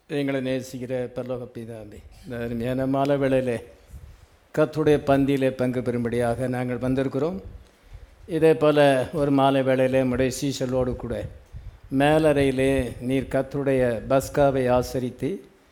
எங்களை நேசிக்கிற பரலோக பிதாவே இந்த அருமையான மாலை வேளையிலே கத்துடைய பந்தியிலே பங்கு பெறும்படியாக நாங்கள் வந்திருக்கிறோம் இதே போல் ஒரு மாலை வேளையிலே நம்முடைய சீசலோடு கூட மேலறையிலே நீர் கத்துடைய பஸ்காவை ஆசரித்து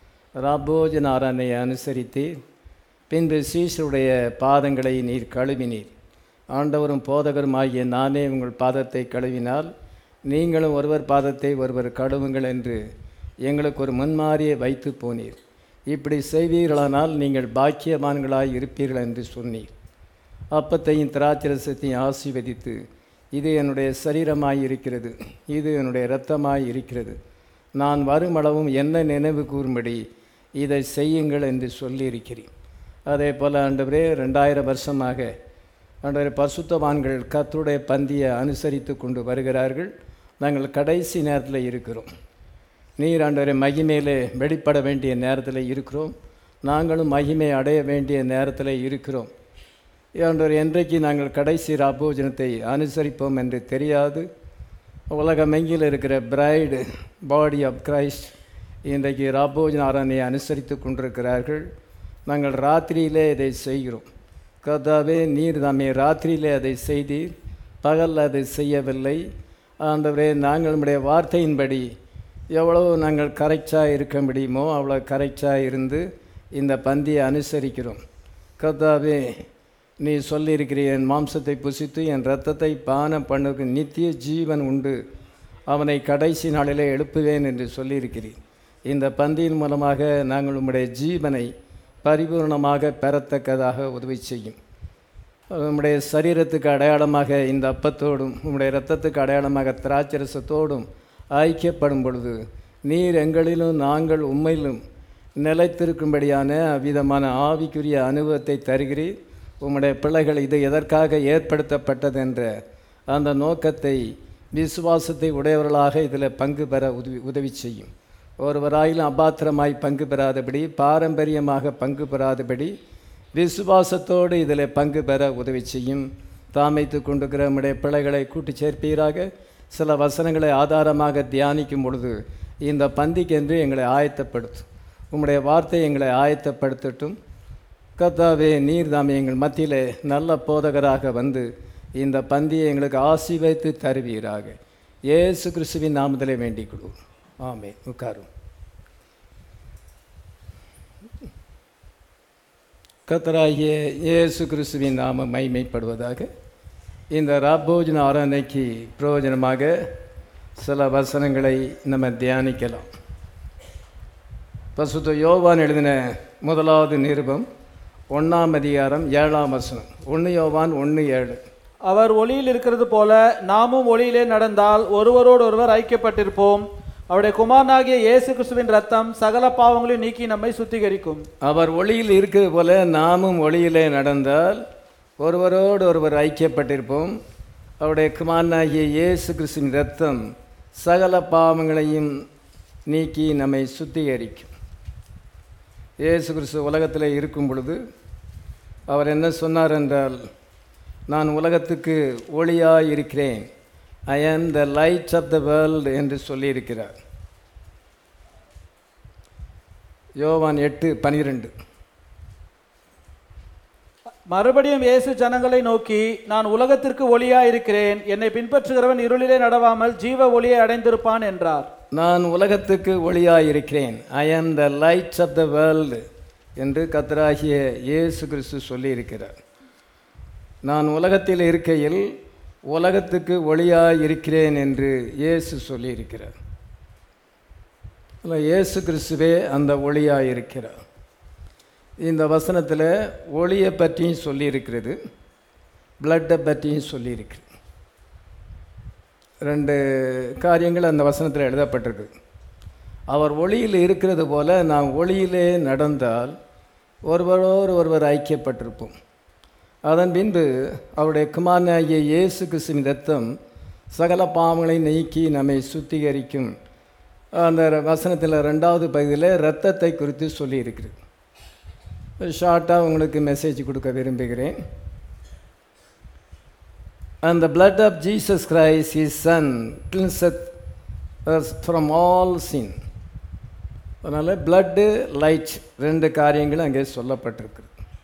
ராபோஜன ஆராதனையை அனுசரித்து பின்பு சீசருடைய பாதங்களை நீர் கழுவினீர் ஆண்டவரும் போதகரும் ஆகிய நானே உங்கள் பாதத்தை கழுவினால் நீங்களும் ஒருவர் பாதத்தை ஒருவர் கழுவுங்கள் என்று எங்களுக்கு ஒரு முன்மாறியை வைத்து போனீர் இப்படி செய்வீர்களானால் நீங்கள் பாக்கியவான்களாய் இருப்பீர்கள் என்று சொன்னீர் அப்பத்தையும் திராட்சரசத்தையும் ஆசீர்வதித்து இது என்னுடைய சரீரமாய் இருக்கிறது இது என்னுடைய இரத்தமாய் இருக்கிறது நான் வருமளவும் என்ன நினைவு கூறும்படி இதை செய்யுங்கள் என்று சொல்லியிருக்கிறேன் அதே போல் ஆண்டவரே ரெண்டாயிரம் வருஷமாக ஆண்டவரே பசுத்தவான்கள் கத்துடைய பந்தியை அனுசரித்து கொண்டு வருகிறார்கள் நாங்கள் கடைசி நேரத்தில் இருக்கிறோம் நீர் ஆண்டவரை மகிமையிலே வெளிப்பட வேண்டிய நேரத்தில் இருக்கிறோம் நாங்களும் மகிமை அடைய வேண்டிய நேரத்தில் இருக்கிறோம் ஆண்டவர் என்றைக்கு நாங்கள் கடைசி ராபோஜனத்தை அனுசரிப்போம் என்று தெரியாது உலகமெங்கில் இருக்கிற பிரைடு பாடி ஆஃப் கிரைஸ்ட் இன்றைக்கு ராபோஜன ஆராதனையை அனுசரித்து கொண்டிருக்கிறார்கள் நாங்கள் ராத்திரியிலே இதை செய்கிறோம் கதாவே நீர் தாமே ராத்திரியிலே அதை செய்தீர் பகலில் அதை செய்யவில்லை ஆண்டவரே நாங்கள் நம்முடைய வார்த்தையின்படி எவ்வளவு நாங்கள் கரெக்டாக இருக்க முடியுமோ அவ்வளோ கரெக்டாக இருந்து இந்த பந்தியை அனுசரிக்கிறோம் கதாவே நீ சொல்லியிருக்கிற என் மாம்சத்தை புசித்து என் இரத்தத்தை பானம் பண்ணுக்கு நித்திய ஜீவன் உண்டு அவனை கடைசி நாளிலே எழுப்புவேன் என்று சொல்லியிருக்கிறேன் இந்த பந்தியின் மூலமாக நாங்கள் உம்முடைய ஜீவனை பரிபூர்ணமாக பெறத்தக்கதாக உதவி செய்யும் உம்முடைய சரீரத்துக்கு அடையாளமாக இந்த அப்பத்தோடும் உம்முடைய இரத்தத்துக்கு அடையாளமாக திராட்சரசத்தோடும் ஐக்கியப்படும் பொழுது நீர் எங்களிலும் நாங்கள் உண்மையிலும் நிலைத்திருக்கும்படியான அவ்விதமான ஆவிக்குரிய அனுபவத்தை தருகிறீர் உம்முடைய பிள்ளைகள் இது எதற்காக ஏற்படுத்தப்பட்டது என்ற அந்த நோக்கத்தை விசுவாசத்தை உடையவர்களாக இதில் பங்கு பெற உதவி உதவி செய்யும் ஒருவராயிலும் அபாத்திரமாய் பங்கு பெறாதபடி பாரம்பரியமாக பங்கு பெறாதபடி விசுவாசத்தோடு இதில் பங்கு பெற உதவி செய்யும் தாமைத்து கொண்டிருக்கிற நம்முடைய பிள்ளைகளை கூட்டி சேர்ப்பீராக சில வசனங்களை ஆதாரமாக தியானிக்கும் பொழுது இந்த பந்திக்கென்று எங்களை ஆயத்தப்படுத்தும் உம்முடைய வார்த்தை எங்களை ஆயத்தப்படுத்தட்டும் கத்தாவே நீர் தாமே எங்கள் மத்தியில் நல்ல போதகராக வந்து இந்த பந்தியை எங்களுக்கு ஆசி வைத்து தருவீராக ஏசு கிறிஸ்துவின் நாமத்திலே வேண்டிக் கொள்வோம் ஆமே உட்காரும் கத்தராகிய இயேசு கிறிஸ்துவின் நாம மைமைப்படுவதாக இந்த ராபோஜன ஆராதனைக்கு பிரயோஜனமாக சில வசனங்களை நம்ம தியானிக்கலாம் பசுத்த யோவான் எழுதின முதலாவது நிருபம் ஒன்றாம் அதிகாரம் ஏழாம் வசனம் ஒன்று யோவான் ஒன்று ஏழு அவர் ஒளியில் இருக்கிறது போல நாமும் ஒளியிலே நடந்தால் ஒருவரோடு ஒருவர் ஐக்கியப்பட்டிருப்போம் அவருடைய குமாரனாகிய இயேசு கிறிஸ்துவின் ரத்தம் சகல பாவங்களையும் நீக்கி நம்மை சுத்திகரிக்கும் அவர் ஒளியில் இருக்கிறது போல நாமும் ஒளியிலே நடந்தால் ஒருவரோடு ஒருவர் ஐக்கியப்பட்டிருப்போம் அவருடைய குமாரனாகிய இயேசு கிறிஸ்துவின் ரத்தம் சகல பாவங்களையும் நீக்கி நம்மை சுத்திகரிக்கும் இயேசு கிறிஸ்து உலகத்தில் இருக்கும் பொழுது அவர் என்ன சொன்னார் என்றால் நான் உலகத்துக்கு ஒளியாக இருக்கிறேன் I am the light of the world என்று சொல்லியிருக்கிறார் யோவான் எட்டு பனிரெண்டு மறுபடியும் இயேசு ஜனங்களை நோக்கி நான் உலகத்திற்கு ஒளியா இருக்கிறேன் என்னை பின்பற்றுகிறவன் இருளிலே நடவாமல் ஜீவ ஒளியை அடைந்திருப்பான் என்றார் நான் உலகத்துக்கு ஒளியாக இருக்கிறேன் I am the lights of the world என்று கத்தராகிய இயேசு கிறிஸ்து சொல்லியிருக்கிறார் நான் உலகத்தில் இருக்கையில் உலகத்துக்கு ஒளியாக இருக்கிறேன் என்று இயேசு சொல்லியிருக்கிறார் இயேசு கிறிஸ்துவே அந்த ஒளியாக இருக்கிறார் இந்த வசனத்தில் ஒளியை பற்றியும் சொல்லியிருக்கிறது பிளட்டை பற்றியும் சொல்லியிருக்கிறது ரெண்டு காரியங்கள் அந்த வசனத்தில் எழுதப்பட்டிருக்கு அவர் ஒளியில் இருக்கிறது போல நாம் ஒளியிலே நடந்தால் ஒருவரோடு ஒருவர் ஐக்கியப்பட்டிருப்போம் அதன் பின்பு அவருடைய குமாரனாகிய இயேசு கிறிஸ்துவின் ரத்தம் சகல பாவங்களை நீக்கி நம்மை சுத்திகரிக்கும் அந்த வசனத்தில் ரெண்டாவது பகுதியில் ரத்தத்தை குறித்து சொல்லியிருக்கிறது ஷார்ட்டாக உங்களுக்கு மெசேஜ் கொடுக்க விரும்புகிறேன் And the blood of Jesus Christ, his Son, cleanseth us from all sin. அதனால் பிளட்டு லைட் ரெண்டு காரியங்களும் அங்கே சொல்லப்பட்டிருக்கு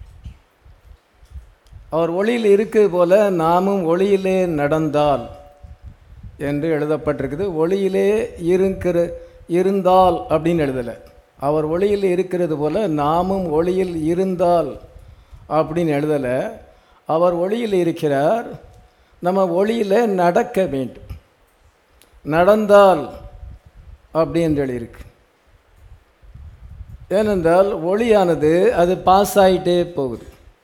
அவர் ஒளியில் இருக்குது போல நாமும் ஒளியிலே நடந்தால் என்று எழுதப்பட்டிருக்குது ஒளியிலே இருக்கிற இருந்தால் அப்படின்னு எழுதலை அவர் ஒளியில் இருக்கிறது போல நாமும் ஒளியில் இருந்தால் அப்படின்னு எழுதலை அவர் ஒளியில் இருக்கிறார் நம்ம ஒளியில் நடக்க வேண்டும் நடந்தால் அப்படி என்று எழுதியிருக்கு ஏனென்றால் ஒளியானது அது பாஸ் ஆகிட்டே போகுது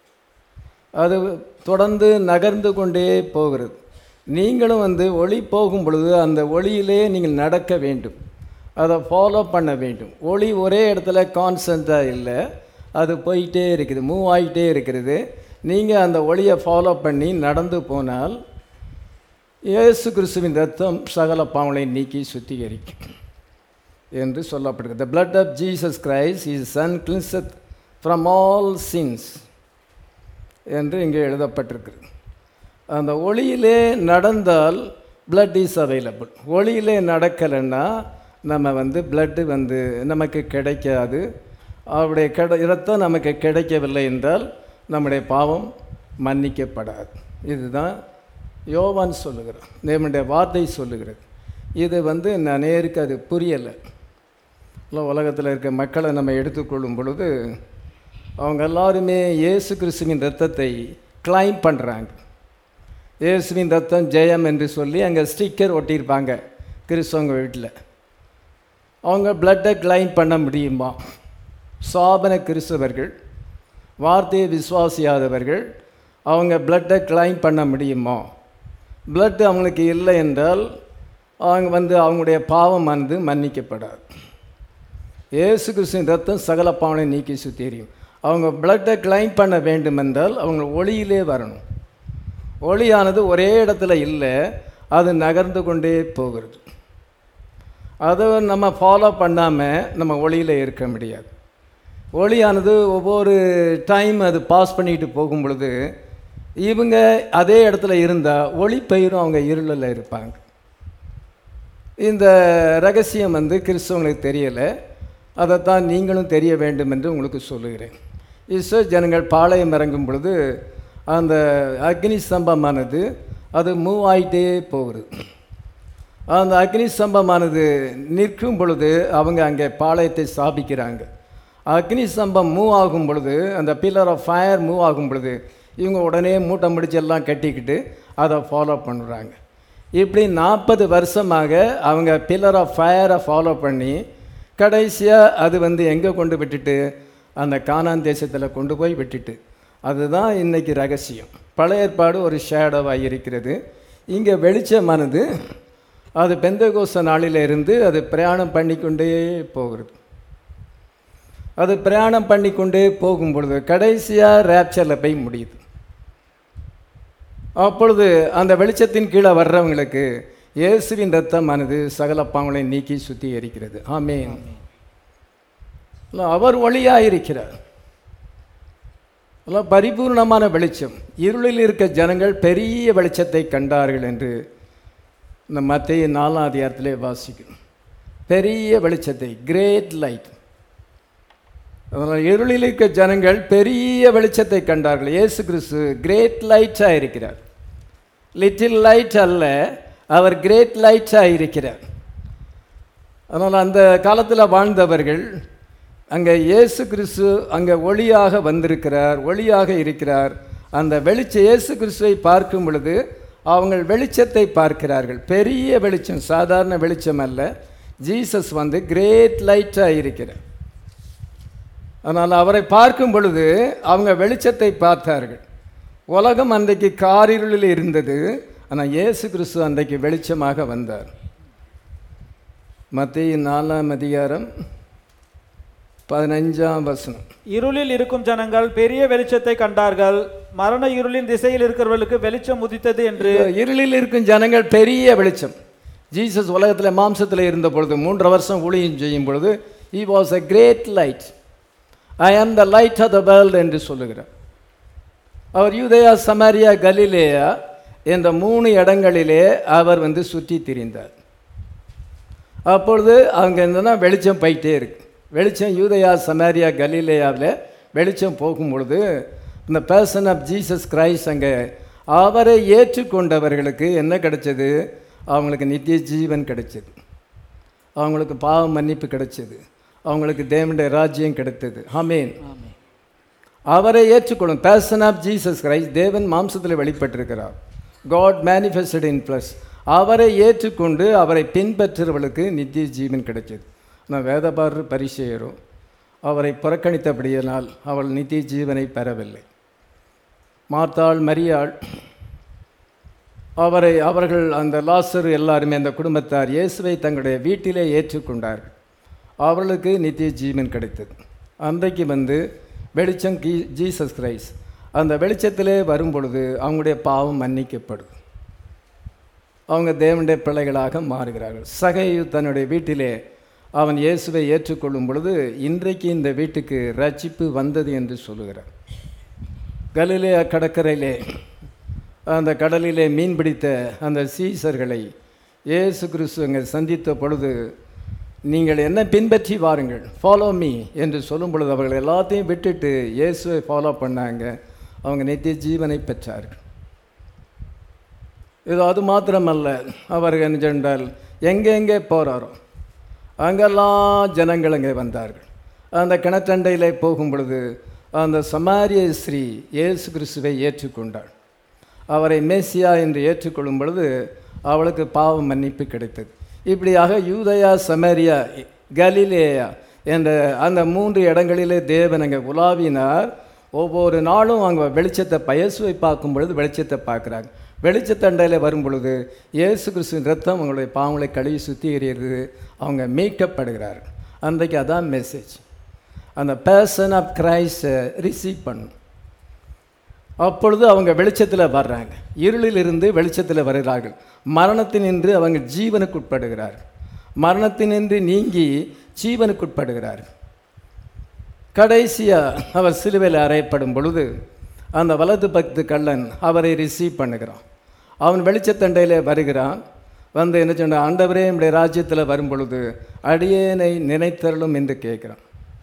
அது தொடர்ந்து நகர்ந்து கொண்டே போகிறது நீங்களும் வந்து ஒளி போகும் பொழுது அந்த ஒளியிலே நீங்கள் நடக்க வேண்டும் அதை ஃபாலோ பண்ண வேண்டும் ஒளி ஒரே இடத்துல கான்ஸ்டண்ட்டாக இல்லை அது போயிட்டே இருக்குது மூவ் ஆகிட்டே இருக்கிறது நீங்கள் அந்த ஒளியை ஃபாலோ பண்ணி நடந்து போனால் இயேசு கிறிஸ்துவின் ரத்தம் சகல பாவங்களை நீக்கி சுத்திகரிக்கும் என்று சொல்லப்படுகிறது the blood of Jesus Christ his Son cleanseth from all sins என்று இங்கே எழுதப்பட்டிருக்கிறது அந்த ஒளியிலே நடந்தால் blood இஸ் அவைலபிள் ஒளியிலே நடக்கலைன்னா நம்ம வந்து blood வந்து நமக்கு கிடைக்காது அவருடைய கிடை இரத்தம் நமக்கு கிடைக்கவில்லை என்றால் நம்முடைய பாவம் மன்னிக்கப்படாது இதுதான் யோவான் சொல்லுகிறார் நம்முடைய வார்த்தை சொல்லுகிறது இது வந்து நேருக்கு அது புரியலை இல்லை உலகத்தில் இருக்க மக்களை நம்ம எடுத்துக்கொள்ளும் பொழுது அவங்க எல்லாருமே இயேசு கிறிஸ்துவின் ரத்தத்தை கிளைம் பண்ணுறாங்க இயேசுவின் ரத்தம் ஜெயம் என்று சொல்லி அங்கே ஸ்டிக்கர் ஒட்டியிருப்பாங்க கிறிஸ்தவங்க வீட்டில் அவங்க பிளட்டை கிளைம் பண்ண முடியுமா சாபன கிறிஸ்தவர்கள் வார்த்தையை விசுவாசியாதவர்கள் அவங்க பிளட்டை கிளைம் பண்ண முடியுமா பிளட் அவங்களுக்கு இல்லை என்றால் அவங்க வந்து அவங்களுடைய பாவம் வந்து மன்னிக்கப்படாது இயேசு கிறிஸ்துவின் ரத்தம் சகல பாவனை நீக்கி சுத்தேரியும் அவங்க பிளட்டை கிளைம் பண்ண வேண்டும் என்றால் அவங்க ஒளியிலே வரணும் ஒளியானது ஒரே இடத்துல இல்லை அது நகர்ந்து கொண்டே போகிறது அதை நம்ம ஃபாலோ பண்ணாமல் நம்ம ஒளியில் இருக்க முடியாது ஒளியானது ஒவ்வொரு டைம் அது பாஸ் பண்ணிட்டு போகும் பொழுது இவங்க அதே இடத்துல இருந்தால் ஒளி பயிரும் அவங்க இருளில் இருப்பாங்க இந்த ரகசியம் வந்து கிறிஸ்தவங்களுக்கு தெரியலை அதைத்தான் நீங்களும் தெரிய வேண்டும் என்று உங்களுக்கு சொல்லுகிறேன் இஸ்ரோ ஜனங்கள் பாளையம் இறங்கும் பொழுது அந்த அக்னி ஸ்தம்பமானது அது மூவ் ஆகிட்டே போகுது அந்த அக்னி ஸ்தம்பமானது நிற்கும் பொழுது அவங்க அங்கே பாளையத்தை ஸ்தாபிக்கிறாங்க அக்னி ஸ்தம்பம் மூவ் ஆகும் பொழுது அந்த பில்லர் ஆஃப் ஃபயர் மூவ் ஆகும் பொழுது இவங்க உடனே மூட்டை முடிச்சு எல்லாம் கட்டிக்கிட்டு அதை ஃபாலோ பண்ணுறாங்க இப்படி நாற்பது வருஷமாக அவங்க பில்லர் ஆஃப் ஃபயரை ஃபாலோ பண்ணி கடைசியாக அது வந்து எங்கே கொண்டு விட்டுட்டு அந்த கானான் தேசத்தில் கொண்டு போய் விட்டுட்டு அதுதான் இன்னைக்கு ரகசியம் பழைய ஏற்பாடு ஒரு ஷேடோவாக இருக்கிறது இங்கே வெளிச்சமானது அது பெந்தகோச நாளில் இருந்து அது பிரயாணம் பண்ணிக்கொண்டே போகிறது அது பிரயாணம் பண்ணிக்கொண்டே போகும் பொழுது கடைசியாக ரேப்சரில் போய் முடியுது அப்பொழுது அந்த வெளிச்சத்தின் கீழே வர்றவங்களுக்கு இயேசுவின் ரத்தமானது சகல பாவங்களை நீக்கி சுத்திகரிக்கிறது ஆமேன் அவர் ஒளியாக இருக்கிறார் எல்லாம் பரிபூர்ணமான வெளிச்சம் இருளில் இருக்க ஜனங்கள் பெரிய வெளிச்சத்தை கண்டார்கள் என்று இந்த மத்திய நாலாம் அதிகாரத்திலே வாசிக்கும் பெரிய வெளிச்சத்தை கிரேட் லைட் அதனால் இருளில் இருக்க ஜனங்கள் பெரிய வெளிச்சத்தை கண்டார்கள் இயேசு கிறிஸ்து கிரேட் லைட்டாக இருக்கிறார் லிட்டில் லைட் அல்ல அவர் கிரேட் லைட்டாக இருக்கிறார் அதனால் அந்த காலத்தில் வாழ்ந்தவர்கள் அங்கே இயேசு கிறிஸ்து அங்கே ஒளியாக வந்திருக்கிறார் ஒளியாக இருக்கிறார் அந்த வெளிச்ச இயேசு கிறிஸ்துவை பார்க்கும் பொழுது அவங்க வெளிச்சத்தை பார்க்கிறார்கள் பெரிய வெளிச்சம் சாதாரண வெளிச்சம் அல்ல ஜீசஸ் வந்து கிரேட் லைட்டாக இருக்கிறார் அதனால் அவரை பார்க்கும் பொழுது அவங்க வெளிச்சத்தை பார்த்தார்கள் உலகம் அன்றைக்கு காரிருளில் இருந்தது ஆனால் இயேசு கிறிஸ்து அன்றைக்கு வெளிச்சமாக வந்தார் மத்திய நாலாம் அதிகாரம் பதினஞ்சாம் வசனம் இருளில் இருக்கும் ஜனங்கள் பெரிய வெளிச்சத்தை கண்டார்கள் மரண இருளின் திசையில் இருக்கிறவர்களுக்கு வெளிச்சம் உதித்தது என்று இருளில் இருக்கும் ஜனங்கள் பெரிய வெளிச்சம் ஜீசஸ் உலகத்தில் மாம்சத்தில் இருந்த பொழுது மூன்று வருஷம் ஊழியம் செய்யும் பொழுது he was a great light I am the light of the world என்று சொல்லுகிறார் அவர் யூதயா சமாரியா கலிலேயா என்ற மூணு இடங்களிலே அவர் வந்து சுற்றி திரிந்தார் அப்பொழுது அவங்க என்னன்னா வெளிச்சம் போயிட்டே இருக்கு வெளிச்சம் யூதயா சமாரியா கலீலேயாவில் வெளிச்சம் போகும் பொழுது இந்த பர்சன் ஆஃப் ஜீசஸ் கிரைஸ்ட் அங்கே அவரை ஏற்றுக்கொண்டவர்களுக்கு என்ன கிடைச்சது அவங்களுக்கு நித்திய ஜீவன் கிடைச்சது அவங்களுக்கு பாவ மன்னிப்பு கிடைச்சது அவங்களுக்கு தேவனுடைய ராஜ்யம் கிடைத்தது ஆமேன் ஆமென் அவரை ஏற்றுக்கொள்ளும் பேர்சன் ஆஃப் ஜீசஸ் கிரைஸ்ட் தேவன் மாம்சத்தில் வெளிப்பட்டிருக்கிறார் காட் மேனிஃபெஸ்டட் இன் ப்ளஸ் அவரை ஏற்றுக்கொண்டு அவரை பின்பற்றுறவளுக்கு நித்திய ஜீவன் கிடைச்சது நான் வேதபாரர் பரிசெயரும் அவரை புறக்கணித்தபடியினால் அவள் நித்திய ஜீவனை பெறவில்லை மார்த்தாள் மரியாள் அவரை அவர்கள் அந்த லாசர் எல்லாருமே அந்த குடும்பத்தார் இயேசுவை தங்களுடைய வீட்டிலே ஏற்றுக்கொண்டார்கள் அவர்களுக்கு நித்திய ஜீவன் கிடைத்தது அன்றைக்கு வந்து வெளிச்சம் கீ ஜீசஸ் கிரைஸ்ட் அந்த வெளிச்சத்திலே வரும் பொழுது அவங்களுடைய பாவம் மன்னிக்கப்படும் அவங்க தேவனுடைய பிள்ளைகளாக மாறுகிறார்கள் சகையு தன்னுடைய வீட்டிலே அவன் இயேசுவை ஏற்றுக்கொள்ளும் பொழுது இன்றைக்கு இந்த வீட்டுக்கு ரட்சிப்பு வந்தது என்று சொல்லுகிறார் கலிலே கடற்கரையிலே அந்த கடலிலே மீன் பிடித்த அந்த சீசர்களை இயேசு கிறிஸ்து அங்கே சந்தித்த பொழுது நீங்கள் என்ன பின்பற்றி வாருங்கள் ஃபாலோ மீ என்று சொல்லும் பொழுது அவர்கள் எல்லாத்தையும் விட்டுட்டு இயேசுவை ஃபாலோ பண்ணாங்க அவங்க நித்திய ஜீவனை பெற்றார்கள் இது அது மாத்திரமல்ல அவர் என்ன சென்றால் எங்கெங்கே போகிறாரோ அங்கெல்லாம் ஜனங்கள் அங்கே வந்தார்கள் அந்த கிணற்றண்டையிலே போகும் பொழுது அந்த சமாரிய ஸ்ரீ இயேசு கிறிஸ்துவை ஏற்றுக்கொண்டாள் அவரை மேசியா என்று ஏற்றுக்கொள்ளும் பொழுது அவளுக்கு பாவ மன்னிப்பு கிடைத்தது இப்படியாக யூதயா சமரியா கலிலேயா என்ற அந்த மூன்று இடங்களிலே தேவன் அங்கே உலாவினார் ஒவ்வொரு நாளும் அவங்க வெளிச்சத்தை பயசுவை பார்க்கும் பொழுது வெளிச்சத்தை பார்க்குறாங்க வெளிச்சத்தண்டையில் வரும் பொழுது இயேசு கிறிஸ்துவின் ரத்தம் அவங்களுடைய பாவங்களை கழுவி சுத்திகரிகிறது அவங்க மீட்கப்படுகிறார்கள் அன்றைக்கு அதான் மெசேஜ் அந்த பேர்சன் ஆஃப் கிரைஸ்டை ரிசீவ் பண்ணும் அப்பொழுது அவங்க வெளிச்சத்தில் வர்றாங்க இருளிலிருந்து வெளிச்சத்தில் வருகிறார்கள் மரணத்தினின்று அவங்க ஜீவனுக்குட்படுகிறார்கள் மரணத்தினின்று நீங்கி ஜீவனுக்குட்படுகிறார்கள் கடைசியாக அவர் சிலுவையில் அறையப்படும் பொழுது அந்த வலது பக்து கள்ளன் அவரை ரிசீவ் பண்ணுகிறான் அவன் வெளிச்சத்தண்டையில் வருகிறான் வந்து என்ன சொன்ன ஆண்டவரே நம்முடைய ராஜ்யத்தில் வரும் பொழுது அடியேனை நினைத்தருளும் என்று கேட்குறான்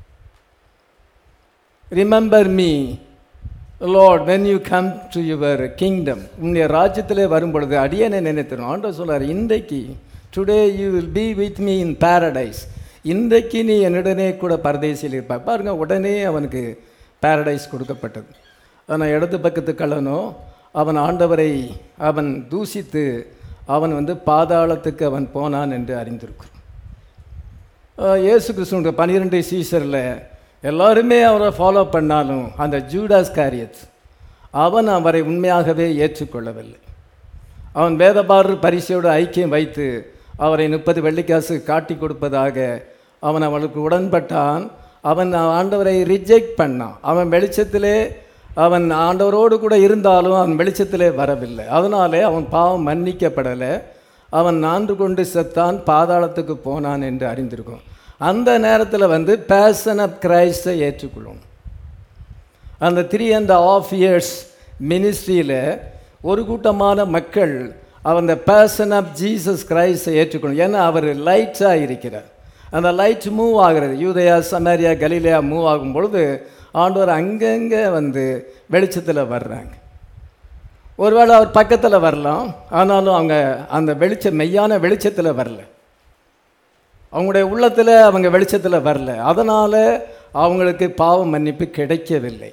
remember me Lord when you come to your kingdom உன்னுடைய ராஜ்யத்திலே வரும் பொழுது அடியனை நினைத்திரும் ஆண்டவர் சொல்றார் இன்றைக்கு today you will be with me in paradise இன்றைக்கு நீ என்னுடனே கூட பரதேசியில் இருப்பார் பாருங்க உடனே அவனுக்கு பாரடைஸ் கொடுக்கப்பட்டது ஆனால் இடது பக்கத்து கள்ளனோ அவன் ஆண்டவரை அவன் தூசித்து அவன் வந்து பாதாளத்துக்கு அவன் போனான் என்று அறிந்திருக்கிறோம் ஆஹ் இயேசு கிறிஸ்துவனுடைய பன்னிரெண்டு சீசரில் எல்லாருமே அவரை ஃபாலோ பண்ணாலும் அந்த ஜூடாஸ் காரியத் அவன் அவரை உண்மையாகவே ஏற்றுக்கொள்ளவில்லை அவன் வேதபாரர் பரிசையோடு ஐக்கியம் வைத்து அவரை முப்பது வெள்ளிக்காசு காட்டி கொடுப்பதாக அவன் அவளுக்கு உடன்பட்டான் அவன் ஆண்டவரை ரிஜெக்ட் பண்ணான் அவன் வெளிச்சத்திலே அவன் ஆண்டவரோடு கூட இருந்தாலும் அவன் வெளிச்சத்திலே வரவில்லை அதனாலே அவன் பாவம் மன்னிக்கப்படலை அவன் நான்கு கொண்டு செத்தான் பாதாளத்துக்கு போனான் என்று அறிந்திருக்கும் அந்த நேரத்தில் வந்து பேசன் ஆஃப் கிரைஸ்டை ஏற்றுக்கொள்ளும் அந்த த்ரீ அண்ட் ஆஃப் இயர்ஸ் மினிஸ்ட்ரியில் ஒரு கூட்டமான மக்கள் அவன் அந்த பேசன் ஆஃப் ஜீசஸ் கிரைஸ்டை ஏற்றுக்கணும் ஏன்னா அவர் லைட்ஸாக இருக்கிறார் அந்த லைட் மூவ் ஆகிறது யூதயா சமேரியா கலீலியா மூவ் ஆகும் பொழுது ஆண்டவர் அங்கங்கே வந்து வெளிச்சத்தில் வர்றாங்க ஒருவேளை அவர் பக்கத்தில் வரலாம் ஆனாலும் அவங்க அந்த வெளிச்சம் மெய்யான வெளிச்சத்தில் வரல அவங்களுடைய உள்ளத்தில் அவங்க வெளிச்சத்தில் வரல அதனால் அவங்களுக்கு பாவ மன்னிப்பு கிடைக்கவில்லை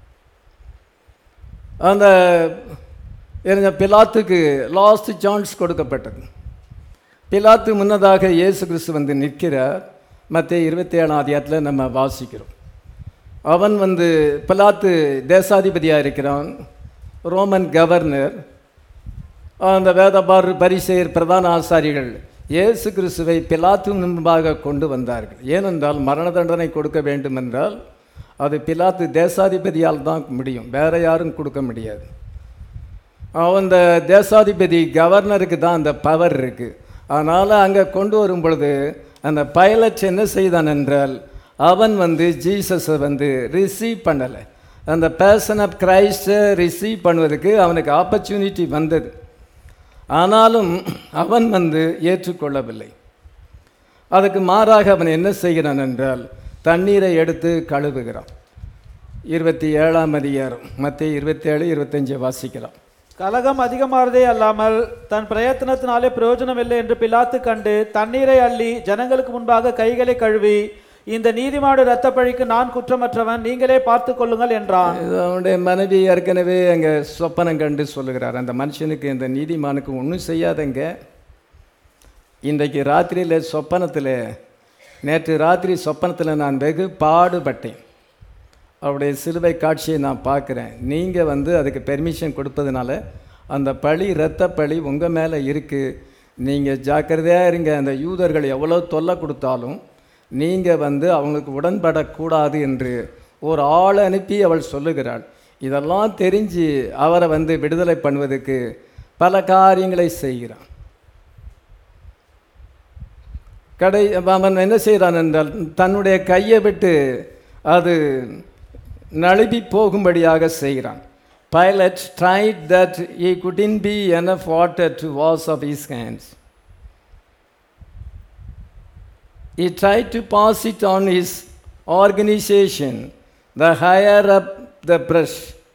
அந்த எறிஞ்ச பிலாத்துக்கு லாஸ்ட் சான்ஸ் கொடுக்கப்பட்டது பிலாத்து முன்னதாக இயேசு கிறிஸ்து வந்து நிற்கிறார் மத்திய இருபத்தி ஏழாம் அதிகாரத்தில் நம்ம வாசிக்கிறோம் அவன் வந்து பிலாத்து தேசாதிபதியாக இருக்கிறான் ரோமன் கவர்னர் அந்த வேதபார் பரிசெயர் பிரதான ஆசாரிகள் இயேசு கிறிஸ்துவை பிலாத்து முன்பாக கொண்டு வந்தார்கள் ஏனென்றால் மரண தண்டனை கொடுக்க வேண்டும் என்றால் அது பிலாத்து தேசாதிபதியால் தான் முடியும் வேற யாரும் கொடுக்க முடியாது அந்த தேசாதிபதி கவர்னருக்கு தான் அந்த பவர் இருக்குது அதனால் அங்கே கொண்டு வரும் பொழுது அந்த பைலட்ஸ் என்ன செய்தான் என்றால் அவன் வந்து ஜீசஸை வந்து ரிசீவ் பண்ணலை அந்த பேர்சன் ஆஃப் கிரைஸ்டை ரிசீவ் பண்ணுவதற்கு அவனுக்கு ஆப்பர்ச்சுனிட்டி வந்தது ஆனாலும் அவன் வந்து ஏற்றுக்கொள்ளவில்லை அதுக்கு மாறாக அவன் என்ன செய்கிறான் என்றால் தண்ணீரை எடுத்து கழுவுகிறான் இருபத்தி ஏழாம் அதிகாரம் மத்திய இருபத்தேழு இருபத்தஞ்சு வாசிக்கலாம் கலகம் அதிகமாறதே அல்லாமல் தன் பிரயத்தனத்தினாலே பிரயோஜனம் இல்லை என்று பிலாத்து கண்டு தண்ணீரை அள்ளி ஜனங்களுக்கு முன்பாக கைகளை கழுவி இந்த நீதிமாடு இரத்த பழிக்கு நான் குற்றமற்றவன் நீங்களே பார்த்து கொள்ளுங்கள் என்றான் இது அவனுடைய மனைவி ஏற்கனவே அங்கே சொப்பனம் கண்டு சொல்லுகிறார் அந்த மனுஷனுக்கு இந்த நீதிமானுக்கு ஒன்றும் செய்யாதங்க இன்றைக்கு ராத்திரியில் சொப்பனத்தில் நேற்று ராத்திரி சொப்பனத்தில் நான் வெகு பாடுபட்டேன் அவருடைய சிலுவை காட்சியை நான் பார்க்குறேன் நீங்கள் வந்து அதுக்கு பெர்மிஷன் கொடுப்பதுனால அந்த பழி இரத்த பழி உங்கள் மேலே இருக்குது நீங்கள் ஜாக்கிரதையாக இருங்க அந்த யூதர்கள் எவ்வளோ தொல்லை கொடுத்தாலும் நீங்கள் வந்து அவங்களுக்கு உடன்படக்கூடாது என்று ஒரு ஆள் அனுப்பி அவள் சொல்லுகிறாள் இதெல்லாம் தெரிஞ்சு அவரை வந்து விடுதலை பண்ணுவதற்கு பல காரியங்களை செய்கிறான் கடை அவன் என்ன செய்கிறான் என்றால் தன்னுடைய கையை விட்டு அது நழுவி போகும்படியாக செய்கிறான் Pilate tried that he couldn't be enough water to wash of his hands he tried to pass it on his organization the higher up the brush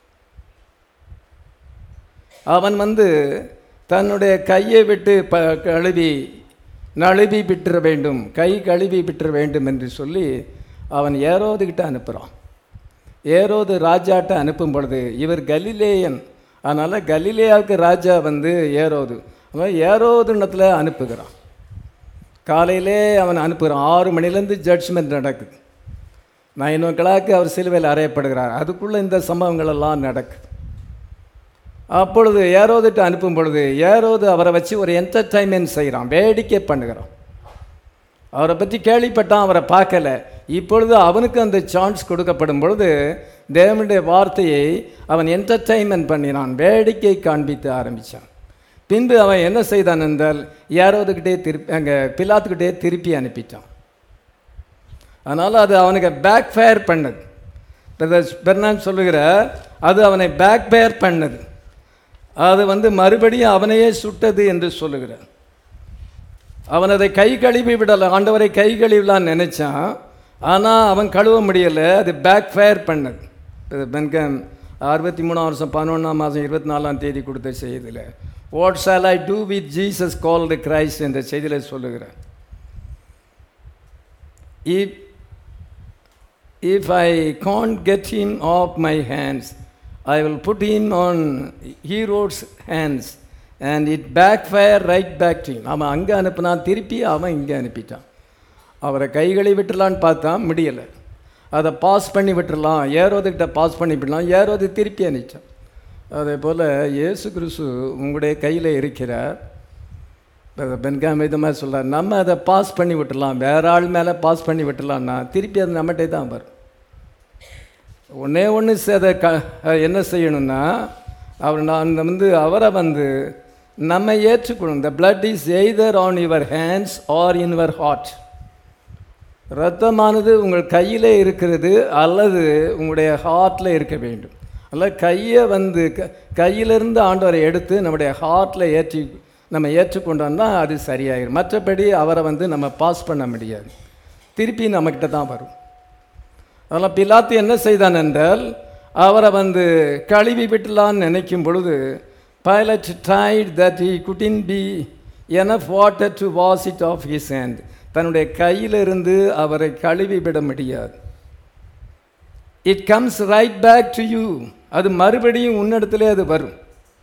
அவன் வந்து தன்னுடைய கையை விட்டு ப கழுவி நழுவி விட்டுற வேண்டும் கை கழுவி விட்டுற வேண்டும் என்று சொல்லி அவன் ஏரோதுகிட்ட அனுப்புகிறான் ஏரோது ராஜாட்ட அனுப்பும் பொழுது இவர் கலிலேயன் அதனால் கலிலேயாவுக்கு ராஜா வந்து ஏரோது அவன் ஏரோதுன்னத்தில் அனுப்புகிறான் காலையிலே அவன் அனுப்புகிறான் ஆறு மணிலேருந்து ஜட்ஜ்மெண்ட் நடக்குது நைன் ஓ கிளாக்கு அவர் சிலுவையில் அறையப்படுகிறார் அதுக்குள்ளே இந்த சம்பவங்கள் எல்லாம் நடக்குது அப்பொழுது ஏரோதுட்டு அனுப்பும் பொழுது ஏரோது அவரை வச்சு ஒரு என்டர்டைன்மெண்ட் செய்கிறான் வேடிக்கை பண்ணுகிறான் அவரை பற்றி கேள்விப்பட்டான் அவரை பார்க்கல இப்பொழுது அவனுக்கு அந்த சான்ஸ் கொடுக்கப்படும் பொழுது தேவனுடைய வார்த்தையை அவன் என்டர்டைன்மெண்ட் பண்ணினான் வேடிக்கை காண்பித்து ஆரம்பித்தான் பின்பு அவன் என்ன செய்தான் என்றால் யாரோதுக்கிட்டே திருப்பி அங்கே பிலாத்துக்கிட்டே திருப்பி அனுப்பிட்டான் அதனால் அது அவனுக்கு பேக் ஃபயர் பண்ணது பெர்னான் சொல்லுகிற அது அவனை பேக் ஃபயர் பண்ணது அது வந்து மறுபடியும் அவனையே சுட்டது என்று சொல்லுகிறார் அவன் அதை கை கழுவி விடலை ஆண்டவரை கை கழுவிலான்னு நினச்சான் ஆனால் அவன் கழுவ முடியலை அது பேக் ஃபயர் பண்ணது இது பென்கன் அறுபத்தி மூணாம் வருஷம் பதினொன்றாம் மாதம் இருபத்தி நாலாம் தேதி கொடுத்த செய்தியில் what shall I do with Jesus called Christ என்ற செய்தியில் சொல்லுகிறேன் இப் if I can't get him off my hands, I will put him on hero's hands and it backfire right back to him. அவன் அங்கே அனுப்புனான் திருப்பி அவன் இங்கே அனுப்பிட்டான் அவரை கைகளை விட்டுலான்னு பார்த்தா முடியலை அதை பாஸ் பண்ணி விட்டுறலாம் ஏரோதுக்கிட்ட பாஸ் பண்ணி விடலாம் ஏரோது திருப்பி அனுப்பிச்சான் அதே போல் இயேசு கிறிஸ்து உங்களுடைய கையில் இருக்கிறார் பென்காம் இது மாதிரி சொல்கிறார் நம்ம அதை பாஸ் பண்ணி விட்டுடலாம் வேற ஆள் மேலே பாஸ் பண்ணி விட்டுலாம்னா திருப்பி அது நம்மகிட்டே தான் வரும் ஒன்றே ஒன்று அதை க என்ன செய்யணும்னா அவர் நான் வந்து அவரை வந்து நம்ம ஏற்றுக்கணும் the blood is either on your hands or in your heart ரத்தமானது உங்கள் கையில் இருக்கிறது அல்லது உங்களுடைய ஹார்ட்டில் இருக்க வேண்டும் அல்ல கையை வந்து க கையிலிருந்து ஆண்டவரை எடுத்து நம்முடைய ஹார்ட்டில் ஏற்றி நம்ம ஏற்றுக்கொண்டோம்னா அது சரியாயிடும் மற்றபடி அவரை வந்து நம்ம பாஸ் பண்ண முடியாது திருப்பி நம்மக்கிட்ட தான் வரும் அதெல்லாம் பிலாத்து என்ன செய்தான் என்றால் அவரை வந்து கழுவி விட்டலான்னு நினைக்கும் பொழுது Pilate tried that he couldn't be enough water to wash it off his hand தன்னுடைய கையிலிருந்து அவரை கழுவி விட முடியாது it comes right back to you அது மறுபடியும் உன்னிடத்திலே அது வரும்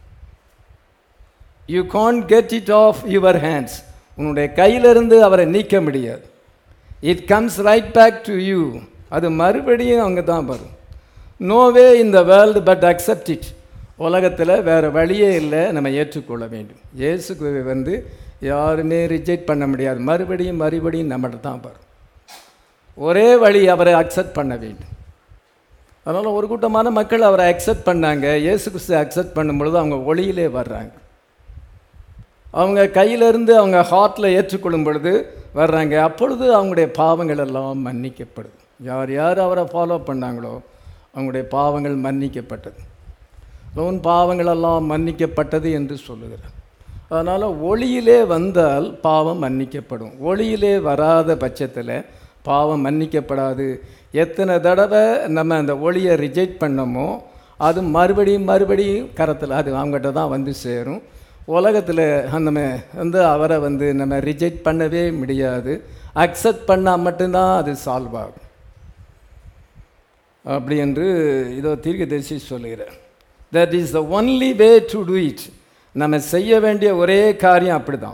you can't get it off your hands உன்னுடைய கையிலிருந்து அவரை நீக்க முடியாது it comes right back to you அது மறுபடியும் அங்கே தான் வரும் நோவே இந்த வேர்ல்டு பட் அக்செப்ட் இட் உலகத்தில் வேறு வழியே இல்லை நம்ம ஏற்றுக்கொள்ள வேண்டும் இயேசுக்கு வந்து யாருமே ரிஜெக்ட் பண்ண முடியாது மறுபடியும் மறுபடியும் நம்மகிட்ட தான் வரும் ஒரே வழி அவரை அக்செப்ட் பண்ண வேண்டும் அதனால் ஒரு கூட்டமான மக்கள் அவரை அக்செப்ட் பண்ணாங்க இயேசு கிறிஸ்து அக்செப்ட் பண்ணும் பொழுது அவங்க ஒளியிலே வர்றாங்க அவங்க கையிலிருந்து அவங்க ஹார்ட்டில் ஏற்றுக்கொள்ளும் பொழுது வர்றாங்க அப்பொழுது அவங்களுடைய பாவங்கள் எல்லாம் மன்னிக்கப்படுது யார் யார் அவரை ஃபாலோ பண்ணாங்களோ அவங்களுடைய பாவங்கள் மன்னிக்கப்பட்டது உன் பாவங்களெல்லாம் மன்னிக்கப்பட்டது என்று சொல்லுகிறார் அதனால் ஒளியிலே வந்தால் பாவம் மன்னிக்கப்படும் ஒளியிலே வராத பட்சத்தில் பாவம் மன்னிக்கப்படாது எத்தனை தடவை நம்ம அந்த ஒளியை ரிஜெக்ட் பண்ணோமோ அது மறுபடியும் மறுபடியும் கரத்தில் அது அவங்ககிட்ட தான் வந்து சேரும் உலகத்தில் நம்ம வந்து அவரை வந்து நம்ம ரிஜெக்ட் பண்ணவே முடியாது அக்செப்ட் பண்ணால் மட்டும்தான் அது சால்வ் ஆகும் அப்படி என்று இதோ தீர்க்கதரிசி சொல்லுகிறேன் that is the only way to do it நம்ம செய்ய வேண்டிய ஒரே காரியம் அப்படிதான்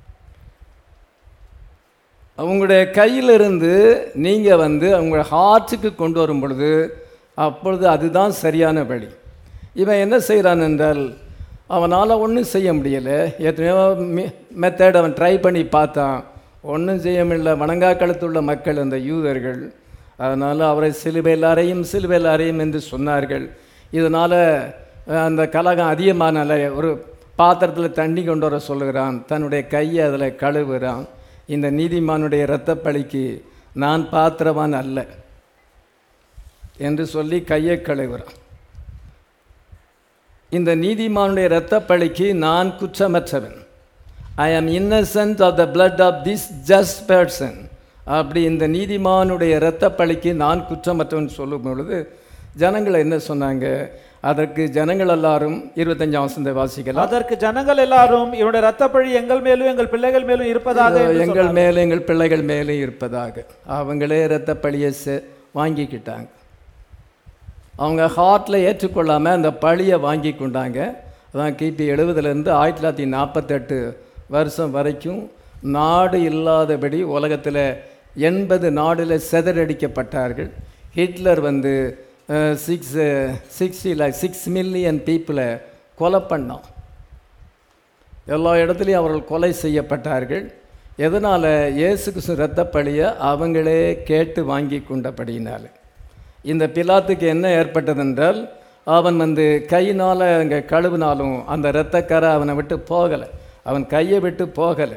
உங்களுடைய கையிலிருந்து நீங்கள் வந்து உங்களோட ஹார்ட்டுக்கு கொண்டு வரும் பொழுது அப்பொழுது அதுதான் சரியான வழி இவன் என்ன செய்கிறான் என்றால் அவனால் ஒன்றும் செய்ய முடியலை எத்தனையோ மெத்தட் அவன் ட்ரை பண்ணி பார்த்தான் ஒன்றும் செய்ய முடியல வணங்கா கழுத்துள்ள மக்கள் அந்த யூதர்கள் அதனால் அவரை சிலுவையில் அறையும் சிலுவையில் அறையும் என்று சொன்னார்கள் இதனால் அந்த கலகம் அதிகமானால ஒரு பாத்திரத்தில் தண்ணி கொண்டு வர சொல்லுகிறான் தன்னுடைய கையை அதில் கழுவுறான் இந்த நீதிமானுடைய இரத்தப்பழிக்கு நான் பாத்திரவான் அல்ல என்று சொல்லி கையை கழுவுறான் இந்த நீதிமானுடைய இரத்தப்பழிக்கு நான் குற்றமற்றவன் I am innocent of the blood of this just person அப்படி இந்த நீதிமானுடைய இரத்தப்பழிக்கு நான் குற்றமற்றவன் சொல்லும் பொழுது ஜனங்கள் என்ன சொன்னாங்க அதற்கு ஜனங்கள் எல்லாரும் இருபத்தஞ்சாம் வசந்த வாசிக்கலாம் அதற்கு ஜனங்கள் எல்லாரும் இவனுடைய ரத்தப்பழி எங்கள் மேலும் எங்கள் பிள்ளைகள் மேலும் இருப்பதாக என்று எங்கள் மேலே எங்கள் பிள்ளைகள் மேலே இருப்பதாக அவங்களே இரத்த பழியை செ- வாங்கிக்கிட்டாங்க அவங்க ஹார்ட்டில் ஏற்றுக்கொள்ளாமல் அந்த பழியை வாங்கி கொண்டாங்க அதான் கிபி எழுபதுலேருந்து ஆயிரத்தி தொள்ளாயிரத்தி நாற்பத்தெட்டு வருஷம் வரைக்கும் நாடு இல்லாதபடி உலகத்தில் எண்பது நாடில் சிதறடிக்கப்பட்டார்கள் ஹிட்லர் வந்து six sixty lakh six million பீப்புளை கொலை பண்ணான் எல்லா இடத்துலையும் அவர்கள் கொலை செய்யப்பட்டார்கள் எதனால் இயேசு கிறிஸ்து இரத்தப்பழியை அவங்களே கேட்டு வாங்கி கொண்டபடியினால இந்த பிலாத்துக்கு என்ன ஏற்பட்டதென்றால் அவன் வந்து கையினால் அங்கே கழுவினாலும் அந்த இரத்தக்கரை அவனை விட்டு போகலை அவன் கையை விட்டு போகலை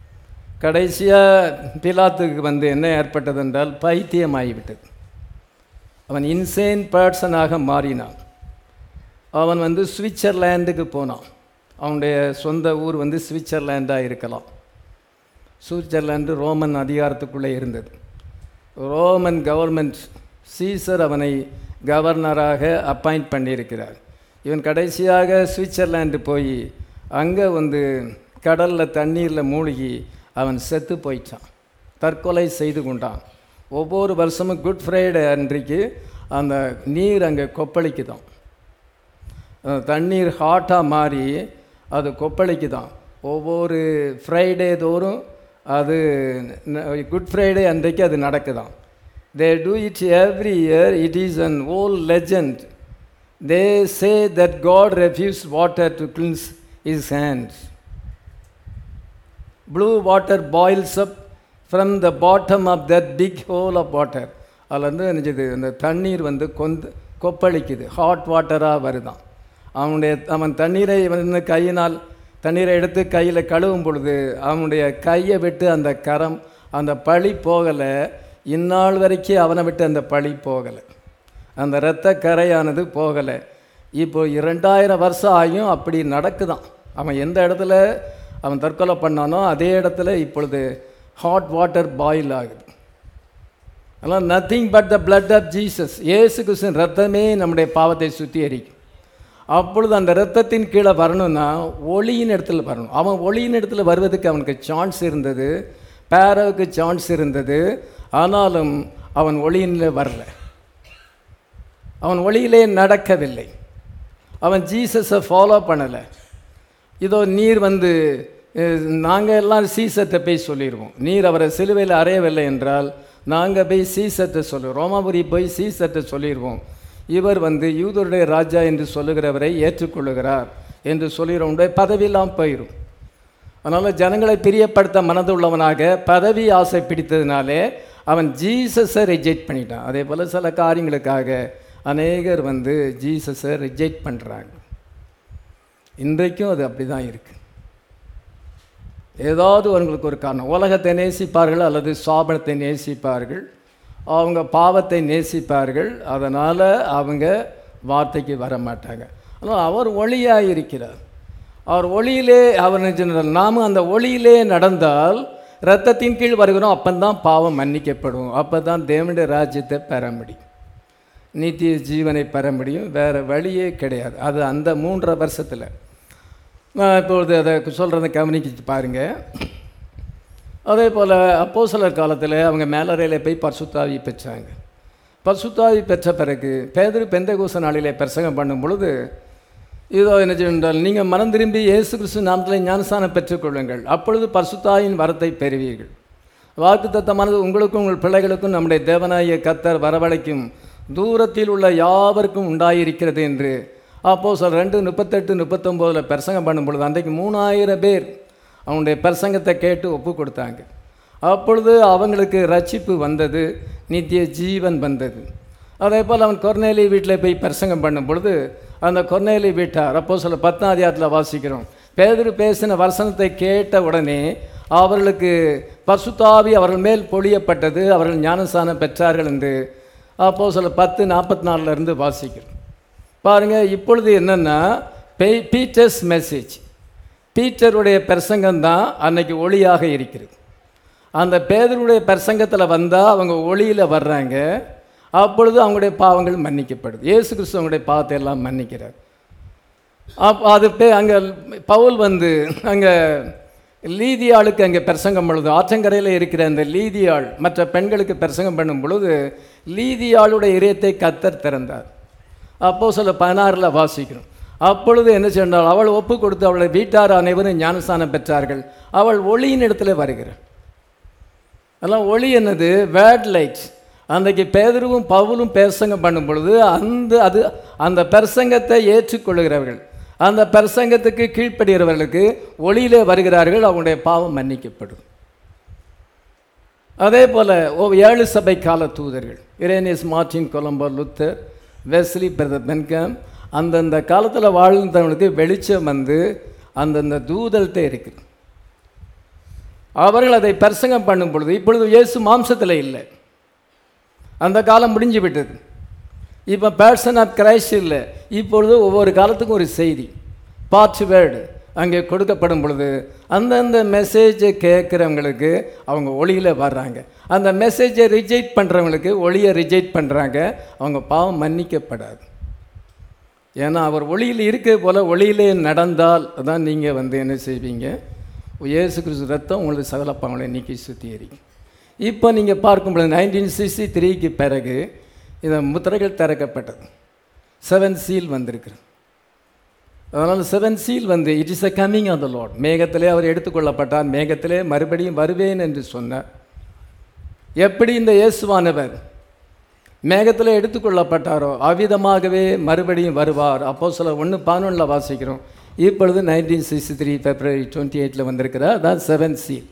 கடைசியாக பிலாத்துக்கு வந்து என்ன ஏற்பட்டதென்றால் பைத்தியமாகிவிட்டது அவன் இன்சேன் பர்சனாக மாறினான் அவன் வந்து சுவிட்சர்லாண்டுக்கு போனான் அவனுடைய சொந்த ஊர் வந்து சுவிட்சர்லாண்டாக இருக்கலாம் சுவிட்சர்லாந்து ரோமன் அதிகாரத்துக்குள்ளே இருந்தது ரோமன் கவர்மெண்ட் சீசர் அவனை கவர்னராக அப்பாயிண்ட் பண்ணியிருக்கிறார் இவன் கடைசியாக சுவிட்சர்லாந்து போய் அங்கே வந்து கடலில் தண்ணீரில் மூழ்கி அவன் செத்து போயிட்டான் தற்கொலை செய்து கொண்டான் ஒவ்வொரு வருஷமும் குட் ஃப்ரைடே அன்றைக்கு அந்த நீர் அங்கே கொப்பளிக்குதான் அந்த தண்ணீர் ஹாட்டாக மாறி அது கொப்பளிக்கு தான் ஒவ்வொரு ஃப்ரைடே தோறும் அது குட் ஃப்ரைடே அன்றைக்கு அது நடக்குதாம் they do it every year it is an old legend they say that God refuse water to cleanse his hands blue water boils up from the bottom of that big hole of water அதில் வந்து நினைச்சது அந்த தண்ணீர் வந்து கொந்து கொப்பளிக்குது hot வாட்டராக வருதான் அவனுடைய அவன் தண்ணீரை வந்து கையினால் தண்ணீரை எடுத்து கையில் கழுவும் பொழுது அவனுடைய கையை விட்டு அந்த கரம் அந்த பழி போகலை இந்நாள் வரைக்கும் அவனை விட்டு அந்த பழி போகலை அந்த இரத்த கரையானது போகலை இப்போ இரண்டாயிரம் வருஷம் ஆகியும் அப்படி நடக்குதான் அவன் எந்த இடத்துல அவன் தற்கொலை பண்ணானோ அதே இடத்துல இப்பொழுது ஹாட் வாட்டர் பாயில் ஆகுது அதெல்லாம் nothing but the blood of Jesus இயேசு கிறிஸ்துவின் ரத்தமே நம்முடைய பாவத்தை சுத்திகரிக்கும் அப்பொழுது அந்த இரத்தத்தின் கீழே வரணும்னா ஒளியின் இடத்துல வரணும் அவன் ஒளியின் இடத்துல வருவதுக்கு அவனுக்கு சான்ஸ் இருந்தது பேரவுக்கு சான்ஸ் இருந்தது ஆனாலும் அவன் ஒளியின்ல வரல அவன் ஒளியிலே நடக்கவில்லை அவன் ஜீசஸை ஃபாலோ பண்ணலை இதோ நீர் வந்து நாங்கள் எல்லாம் சீசத்தை போய் சொல்லிடுவோம் நீர் அவரை சிலுவையில் அறையவில்லை என்றால் நாங்கள் போய் சீசத்தை சொல்லுவோம் ரோமாபுரி போய் சீசத்தை சொல்லிடுவோம் இவர் வந்து யூதருடைய ராஜா என்று சொல்லுகிறவரை ஏற்றுக்கொள்ளுகிறார் என்று சொல்லிடுவோம் பதவியெல்லாம் போயிடும் அதனால் ஜனங்களை பிரியப்படுத்த மனதுள்ளவனாக பதவி ஆசை பிடித்ததுனாலே அவன் ஜீசஸை ரிஜெக்ட் பண்ணிட்டான் அதே போல் சில காரியங்களுக்காக அநேகர் வந்து ஜீசஸை ரிஜெக்ட் பண்ணுறாங்க இன்றைக்கும் அது அப்படி தான் இருக்குது ஏதாவது அவங்களுக்கு ஒரு காரணம் உலகத்தை நேசிப்பார்கள் அல்லது சாபனத்தை நேசிப்பார்கள் அவங்க பாவத்தை நேசிப்பார்கள் அதனால் அவங்க வார்த்தைக்கு வர மாட்டாங்க ஆனால் அவர் ஒளியாக இருக்கிறார் அவர் ஒளியிலே அவர் நாமும் அந்த ஒளியிலே நடந்தால் ரத்தத்தின் கீழ் வருகிறோம் அப்பந்தான் பாவம் மன்னிக்கப்படும் அப்போ தான் தேவனுடைய ராஜ்யத்தை பெற முடியும் நித்திய ஜீவனை பெற முடியும் வேறு வழியே கிடையாது அது அந்த மூன்றரை வருஷத்தில் நான் இப்பொழுது அதை சொல்கிறத கவனிச்சு பாருங்கள் அதே போல் அப்போ சிலர் காலத்தில் அவங்க மேலறையில் போய் பரிசுத்தாவி பெற்றாங்க பரிசுத்தாவி பெற்ற பிறகு பேதரு பெந்தகோச நாளிலே பிரசங்கம் பண்ணும் பொழுது இதோ என்ன என்றால் நீங்கள் மனம் திரும்பி இயேசு கிறிஸ்து நாமத்தில் ஞானஸ்தானம் பெற்றுக்கொள்ளுங்கள் அப்பொழுது பரிசுத்தாயின் வரத்தை பெறுவீர்கள் வாக்கு தத்தமானது உங்களுக்கும் உங்கள் பிள்ளைகளுக்கும் நம்முடைய தேவனாய கத்தர் வரவழைக்கும் தூரத்தில் உள்ள யாவருக்கும் உண்டாயிருக்கிறது என்று அப்போ சார் ரெண்டு முப்பத்தெட்டு முப்பத்தொம்போதில் பிரசங்கம் பண்ணும் பொழுது அன்றைக்கு மூணாயிரம் பேர் அவனுடைய பிரசங்கத்தை கேட்டு ஒப்பு கொடுத்தாங்க அப்பொழுது அவங்களுக்கு ரட்சிப்பு வந்தது நித்திய ஜீவன் வந்தது அதே போல் அவன் கொர்நேலி வீட்டில் போய் பிரசங்கம் பண்ணும் பொழுது அந்த கொர்நேலி வீட்டார் அப்போ சில பத்தாம் அதிகாரத்தில் வாசிக்கிறோம் பேதரு பேசின வசனத்தை கேட்ட உடனே அவர்களுக்கு பசுத்தாவி அவர்கள் மேல் பொழியப்பட்டது அவர்கள் ஞானஸ்தானம் பெற்றார்கள் என்று அப்போ சில பத்து நாற்பத்தி நாலுல இருந்து வாசிக்கிறோம் பாருங்கள் இப்பொழுது என்னென்னா பெய் பீட்டர்ஸ் மெசேஜ் பீட்டருடைய பிரசங்கம் தான் அன்னைக்கு ஒளியாக இருக்கிறது அந்த பேதருடைய பிரசங்கத்தில் வந்தால் அவங்க ஒளியில் வர்றாங்க அப்பொழுது அவங்களுடைய பாவங்கள் மன்னிக்கப்படுது இயேசு கிறிஸ்து அவங்களுடைய பாவத்தை எல்லாம் மன்னிக்கிறார் அப் அது பே அங்கே பவுல் வந்து அங்கே லீதியாளுக்கு அங்கே பிரசங்கம் பொழுது ஆற்றங்கரையில் இருக்கிற அந்த லீதியாள் மற்ற பெண்களுக்கு பிரசங்கம் பண்ணும் பொழுது லீதியாளுடைய இதயத்தை கத்தர் திறந்தார் அப்போ சில பதினாறில் வாசிக்கிறோம் அப்பொழுது என்ன சொன்னால் அவள் ஒப்பு கொடுத்து அவளை வீட்டார் அனைவரும் ஞானஸ்தானம் பெற்றார்கள் அவள் ஒளியின் இடத்துல வருகிறாள் அதெல்லாம் ஒளி என்னது வேட் லைட் அன்றைக்கு பேதருவும் பவுலும் பிரசங்கம் பண்ணும் பொழுது அந்த அது அந்த பிரசங்கத்தை ஏற்றுக்கொள்கிறவர்கள் அந்த பிரசங்கத்துக்கு கீழ்ப்படுகிறவர்களுக்கு ஒளியிலே வருகிறார்கள் அவங்களுடைய பாவம் மன்னிக்கப்படும் அதே போல் ஓ ஏழு சபை கால தூதர்கள் Irenaeus Martin Columba Luther Wesley brother Branham அந்தந்த காலத்தில் வாழ்ந்தவங்களுக்கு வெளிச்சம் வந்து அந்தந்த தூதல்கிட்ட இருக்குது அவர்கள் அதை பிரசங்கம் பண்ணும் பொழுது இப்பொழுது இயேசு மாம்சத்தில் இல்லை அந்த காலம் முடிஞ்சு விட்டது இப்போ பேர்சன் ஆஃப் கிரைஸ்ட் இல்லை இப்பொழுது ஒவ்வொரு காலத்துக்கும் ஒரு செய்தி பார்ட் வேர்டு அங்கே கொடுக்கப்படும் பொழுது அந்தந்த மெசேஜை கேட்குறவங்களுக்கு அவங்க ஒளியில் வர்றாங்க அந்த மெசேஜை ரிஜெக்ட் பண்ணுறவங்களுக்கு ஒளியை ரிஜெக்ட் பண்ணுறாங்க அவங்க பாவம் மன்னிக்கப்படாது ஏன்னா அவர் ஒளியில் இருக்க போல் ஒளியிலே நடந்தால் தான் நீங்கள் வந்து என்ன செய்வீங்க இயேசு கிறிஸ்து ரத்தம் உங்களுக்கு சகல பாவங்களை நீக்கி சுத்திகரிக்கும் இப்போ நீங்கள் பார்க்கும் பொழுது நைன்டீன் சிக்ஸ்டி த்ரீக்கு பிறகு இந்த முத்திரைகள் திறக்கப்பட்டது செவன் சீல் வந்திருக்கிறது அதனால் செவன் சீல் வந்து it is a coming of the Lord மேகத்திலே அவர் எடுத்துக்கொள்ளப்பட்டார் மேகத்திலே மறுபடியும் வருவேன் என்று சொன்னார் எப்படி இந்த இயேசுவானவர் மேகத்தில் எடுத்துக்கொள்ளப்பட்டாரோ அவ்விதமாகவே மறுபடியும் வருவார் அப்போ சில ஒன்று பதினொன்றில் வாசிக்கிறோம் இப்பொழுது nineteen sixty three February twenty எயிட்டில் வந்திருக்கிறார் அதான் செவன் சீல்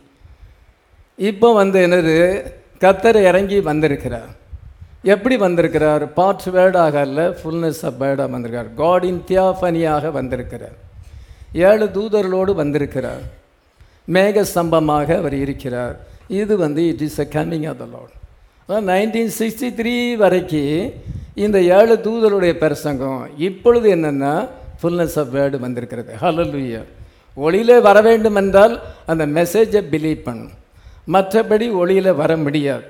இப்போ வந்து என்னது கத்தர் இறங்கி வந்திருக்கிறார் எப்படி வந்திருக்கிறார் பார்ட் வேர்டாக அல்ல ஃபுல்னஸ் ஆஃப் வேர்டாக வந்திருக்கார் காடின் தியாஃபனியாக வந்திருக்கிறார் ஏழு தூதர்களோடு வந்திருக்கிறார் மேக ஸ்தம்பமாக அவர் இருக்கிறார் இது வந்து it is a coming of the Lord அதான் நைன்டீன் சிக்ஸ்டி த்ரீ வரைக்கும் இந்த ஏழு தூதருடைய பிரசங்கம் இப்பொழுது என்னென்னா ஃபுல்னஸ் ஆஃப் வேர்டு வந்திருக்கிறது ஹலலுயா ஒளியிலே வர வேண்டும் என்றால் அந்த மெசேஜை பிலீவ் பண்ணும் மற்றபடி ஒளியில் வர முடியாது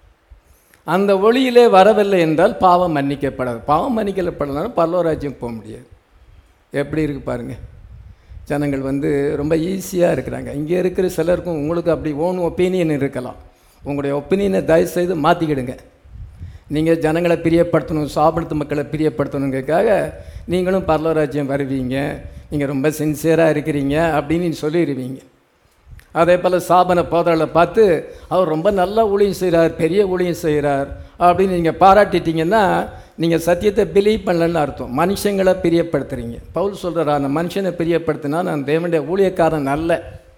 அந்த ஒளியிலே வரவில்லை என்றால் பாவம் மன்னிக்கப்படாது பாவம் மன்னிக்கப்படலாம் பல்லவராஜ்யம் போக முடியாது எப்படி இருக்கு பாருங்கள் ஜனங்கள் வந்து ரொம்ப ஈஸியாக இருக்கிறாங்க இங்கே இருக்கிற சிலருக்கும் உங்களுக்கு அப்படி ஓன் ஒப்பீனியன் இருக்கலாம் உங்களுடைய ஒப்பீனியனை தயவுசெய்து மாற்றிக்கிடுங்க நீங்கள் ஜனங்களை பிரியப்படுத்தணும் சாப்பிடுத்து மக்களை பிரியப்படுத்தணுங்கிறதுக்காக நீங்களும் பரலராஜ்யம் வருவீங்க நீங்கள் ரொம்ப சின்சியராக இருக்கிறீங்க அப்படின்னு சொல்லிடுவீங்க அதே போல் சாபன போதலை பார்த்து அவர் ரொம்ப நல்ல ஊழியம் செய்கிறார் பெரிய ஊழியம் செய்கிறார் அப்படின்னு நீங்கள் பாராட்டிட்டீங்கன்னா நீங்கள் சத்தியத்தை பிலீவ் பண்ணலன்னு அர்த்தம் மனுஷங்களை பிரியப்படுத்துறீங்க பவுல் சொல்கிறார் அந்த மனுஷனை பிரியப்படுத்தினா நான் தேவனுடைய ஊழியக்காரன் அல்ல